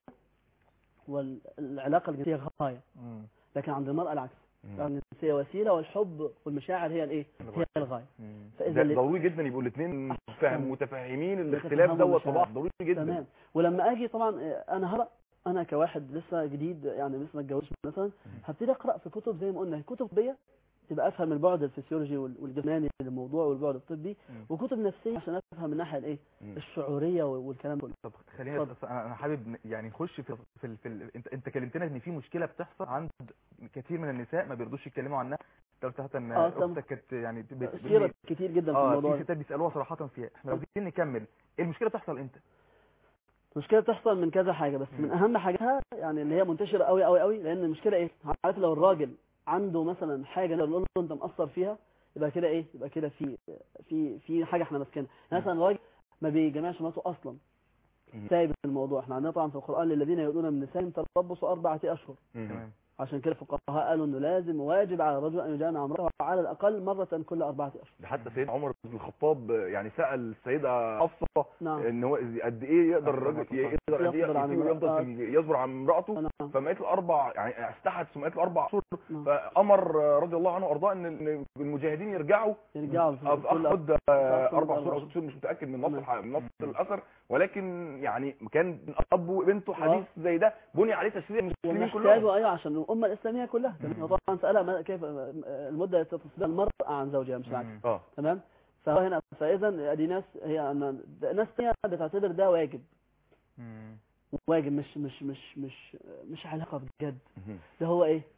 والعلاقه الجنسيه غايه مم. لكن عند المراه العكس العلاقه الجنسيه وسيله والحب والمشاعر هي الايه هي الغايه مم. فاذا ده اللي- ضروري جدا يبقوا الاثنين فاهم متفاهمين الاختلاف يتفهموا دوت المشاعر. طبعا ضروري جدا تمام ولما اجي طبعا آه، انا هقرا انا كواحد لسه جديد يعني لسه ما اتجوزش مثلا هبتدي اقرا في كتب زي ما قلنا كتب طبيه تبقى افهم البعد الفسيولوجي وال- والجسماني للموضوع والبعد الطبي مم. وكتب نفسيه عشان افهم الناحيه الايه مم. الشعوريه وال- والكلام كله طب خلينا اتفضل. بس انا أنا حابب ن- يعني نخش في في, ال- في ال... انت انت كلمتنا ان في مشكله بتحصل عند كثير من النساء ما بيرضوش يتكلموا عنها انت قلت حتى ان آه، تمام. اختك كانت يعني بت- سيرة كتير جدا في اه الموضوع في ده. ستات بيسالوها صراحه فيها احنا لو عايزين نكمل المشكله بتحصل امتى المشكله بتحصل من كذا حاجه بس من اهم حاجاتها يعني اللي هي منتشره قوي قوي قوي لان المشكله ايه عارف لو الراجل عنده مثلا حاجه نقدر نقول له انت مقصر فيها يبقى كده ايه يبقى كده في في في حاجه احنا ماسكينها يعني مثلا الراجل ما بيجمعش مراته اصلا سايب الموضوع احنا عندنا طبعا في القران للذين يؤذون من نسائهم تربصوا اربعه اشهر تمام عشان كده الفقهاء قالوا انه لازم واجب على الرجل ان يجامع امراته على الاقل مره كل اربعه اشهر ده حتى سيدنا عمر بن الخطاب يعني سأل السيدة حفصة نعم. ان هو قد ايه يقدر الراجل يقدر قد ايه يصبر عن يسيب- يفضل امرأة. في- يصبر عن امرأته نعم. فما قالت له اربع يعني استحت ثم قالت له اربع شهور نعم. فامر رضي الله عنه وارضاه ان إن المجاهدين يرجعوا يرجعوا في في كل اخد في اربع أربع شهور او شهور. ست شهور مش متاكد من نص نعم. الح- من نص الاثر ولكن يعني كان من اب وبنته حديث زي ده بني عليه تشريع المسلمين كلهم ومحتاجه ايوه عشان الامه الاسلاميه كلها تمام هو طبعا سالها ما- كيف المده تصبح المراه عن زوجها مش العكس اه تمام فهو هنا فاذا ادي ناس هي أنا- ناس تانية بتعتبر ده واجب مم. واجب مش مش مش مش مش علاقه بجد ده هو ايه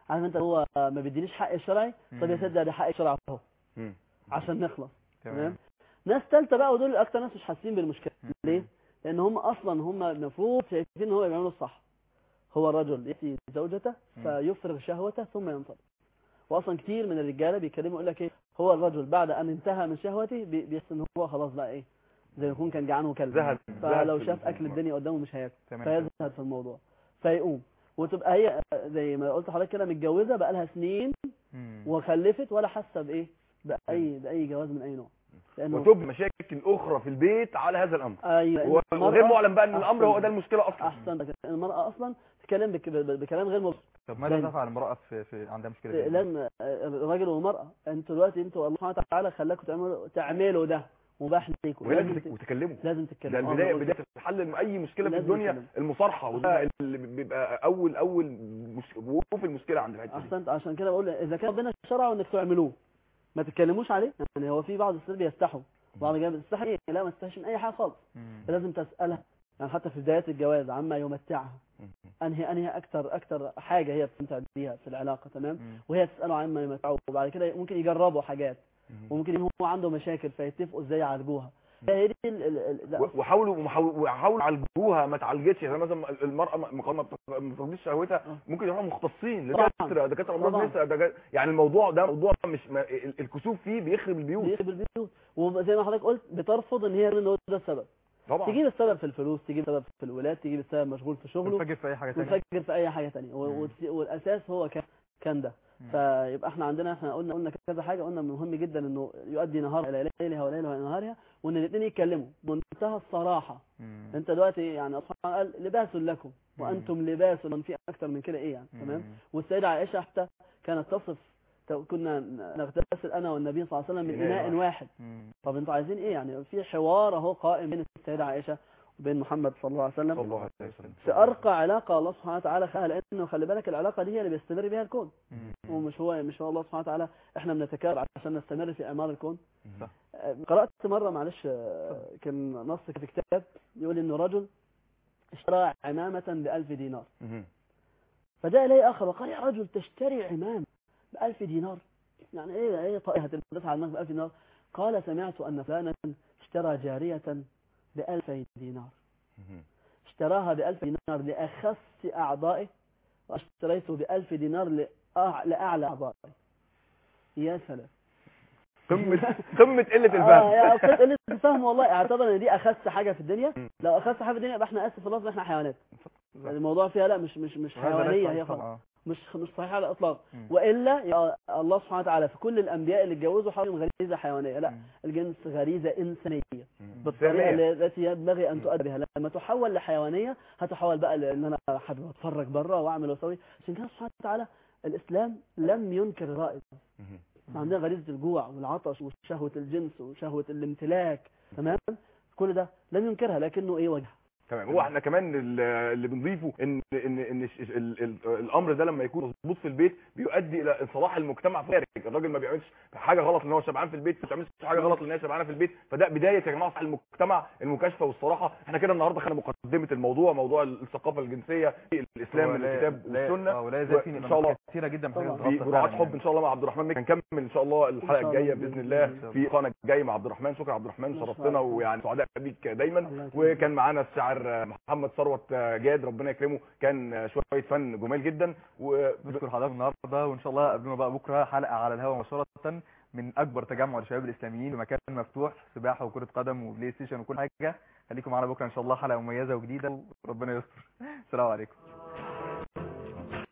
عارف انت هو ما بيدينيش حق الشرعي طب يا مم. سيدي ده حق الشرعي اهو مم. عشان نخلص تمام. تمام ناس ثالثه بقى ودول اكتر ناس مش حاسين بالمشكله ليه لان هم اصلا هم المفروض شايفين ان هو بيعملوا الصح هو الرجل ياتي زوجته فيفرغ شهوته ثم ينطلق واصلا كتير من الرجاله بيتكلموا يقول لك ايه هو الرجل بعد ان انتهى من شهوته بي- بيحس ان هو خلاص بقى ايه زي ما يكون كان جعان وكلب زهد- فلو زهد في شاف اكل الموضوع. الدنيا قدامه مش هياكل تمام. فيزهد في الموضوع فيقوم وتبقى هي زي ما قلت لحضرتك كده متجوزه بقى لها سنين وخلفت ولا حاسه بايه باي باي جواز من اي نوع لانه وتبني مشاكل اخرى في البيت على هذا الامر ايوه و- المرأة- وغير معلم بقى ان الامر هو أحسن. ده المشكله اصلا احسن المراه اصلا تتكلم بك- ب- بكلام غير مبسط طب ماذا تفعل المرأة في, في عندها مشكلة زي دي؟ لازم الراجل والمراه انتوا دلوقتي انتوا الله سبحانه وتعالى خلاكم تعملوا تعملوا ده مباح ليكم ولازم لازم تك- وتكلموا لازم ده تتكلموا البدايه آه، بدايه حل اي مشكله في لازم الدنيا نتكلم. المصارحه وده اللي بيبقى اول اول مش... وقوف المشكله عند الحته دي احسنت عشان كده بقول اذا كان ربنا شرع انك تعملوه ما تتكلموش عليه يعني هو في بعض الستات بيستحوا بعض الرجال بتستحي ايه لا ما تستحيش من اي حاجه خالص لازم تسالها يعني حتى في بدايه الجواز عما يمتعها انهي انهي اكتر اكتر حاجه هي بتستمتع بيها في العلاقه تمام وهي تساله عما يمتعه وبعد كده ممكن يجربوا حاجات وممكن يكون هو عنده مشاكل فيتفقوا ازاي يعالجوها هي دي ال- ال- ال- لا، و- وحاولوا وحاولوا وحاولوا يعالجوها ما تعالجتش يعني مثلا المراه ما ما- ما ما بترضيش شهوتها ممكن يروحوا مختصين طبعاً. دكاتره دكاتره امراض طبعاً. نساء دكا- يعني الموضوع ده موضوع مش ما ال- الكسوف فيه بيخرب البيوت بيخرب البيوت وزي ما حضرتك قلت بترفض ان هي ان هو ده السبب طبعا تجيب السبب في الفلوس تجيب السبب في الولاد تجيب السبب مشغول في شغله منفجر في اي حاجة تانية منفجر في اي حاجه تانية و- وت- والاساس هو كان كان ده فيبقى احنا عندنا احنا قلنا قلنا كذا حاجه قلنا مهم جدا انه يؤدي نهار الى ليلها وليلها الى نهارها وان الاثنين يتكلموا بمنتهى الصراحه انت دلوقتي يعني الله سبحانه قال لباس لكم وانتم لباس من في اكتر من كده ايه يعني تمام والسيده عائشه حتى كانت تصف كنا نغتسل انا والنبي صلى الله عليه وسلم من إناء اناء واحد طب انتوا عايزين ايه يعني في حوار اهو قائم بين السيده عائشه وبين محمد صلى الله عليه وسلم صلى الله عليه وسلم في ارقى علاقه الله سبحانه وتعالى خلقها لانه خلي بالك العلاقه دي هي اللي بيستمر بيها الكون ومش هو مش هو الله سبحانه وتعالى احنا بنتكرر عشان نستمر في اعمار الكون صح. آه، قرات مره معلش آه، كان نص في كتاب يقول انه رجل اشترى عمامه بألف دينار مهم. فجاء اليه اخر وقال يا رجل تشتري عمام بألف دينار يعني ايه ايه طائره هتلبسها على دماغك بألف دينار قال سمعت ان فلانا اشترى جاريه بألف دينار مهم. اشتراها بألف دينار لأخس أعضائه واشتريته بألف دينار لأع- لأعلى أعضائه يا سلام قمه قمه قله اه يا الفهم أستاذ قلة الفهم والله اعتبر ان دي اخس حاجه في الدنيا لو اخس حاجه في الدنيا يبقى احنا اسف الله احنا حيوانات يعني الموضوع فيها لا مش مش مش وهذا لا حيوانيه يصح هي طبعاً. خالص مش مش صحيحه على الاطلاق مم. والا يا الله سبحانه وتعالى في كل الانبياء اللي اتجوزوا حولهم غريزه حيوانيه لا الجنس غريزه انسانيه بالطريقه سامية. اللي- التي ينبغي ان تؤدى بها لما تحول لحيوانيه هتحول بقى لان انا حابب اتفرج بره واعمل واسوي عشان كده سبحانه وتعالى الاسلام لم ينكر الرائد مهم. عندنا غريزه الجوع والعطش وشهوه الجنس وشهوه الامتلاك تمام كل ده لم ينكرها لكنه ايه وجه تمام هو احنا كمان ال- اللي بنضيفه ان ان ان الش- ال- ال- الامر ده لما يكون مظبوط في البيت بيؤدي الى اصلاح المجتمع في الخارج الراجل ما بيعملش حاجه غلط ان هو شبعان في البيت ما بتعملش حاجه غلط ان هي شبعانه في البيت فده بدايه يا جماعه صح المجتمع المكاشفه والصراحه احنا كده النهارده خدنا مقدمه الموضوع موضوع الثقافه الجنسيه في الاسلام من ولا- الكتاب لا- والسنه آه، ولا يزال في وان شاء الله كثيرة جدا محتاجة طبعاً. في تتغطى جرعات فعلاً حب ان شاء الله مع عبد الرحمن مكي. هنكمل ان شاء الله الحلقه إن شاء الله الجايه بإذن باذن الله. الله في القناه الجايه مع عبد الرحمن شكرا عبد الرحمن ما شاء شرفتنا الله. ويعني سعداء بيك دايما الله يكرمك. وكان معانا الشاعر محمد ثروت جاد ربنا يكرمه كان شويه فن جمال جدا و نشكر حضرتك النهارده وان شاء الله قبلنا بقى بكره حلقه على الهواء مباشره من اكبر تجمع للشباب الاسلاميين في مكان مفتوح سباحه وكره قدم وبلاي ستيشن وكل حاجه خليكم معانا بكره ان شاء الله حلقه مميزه وجديده وربنا يستر السلام عليكم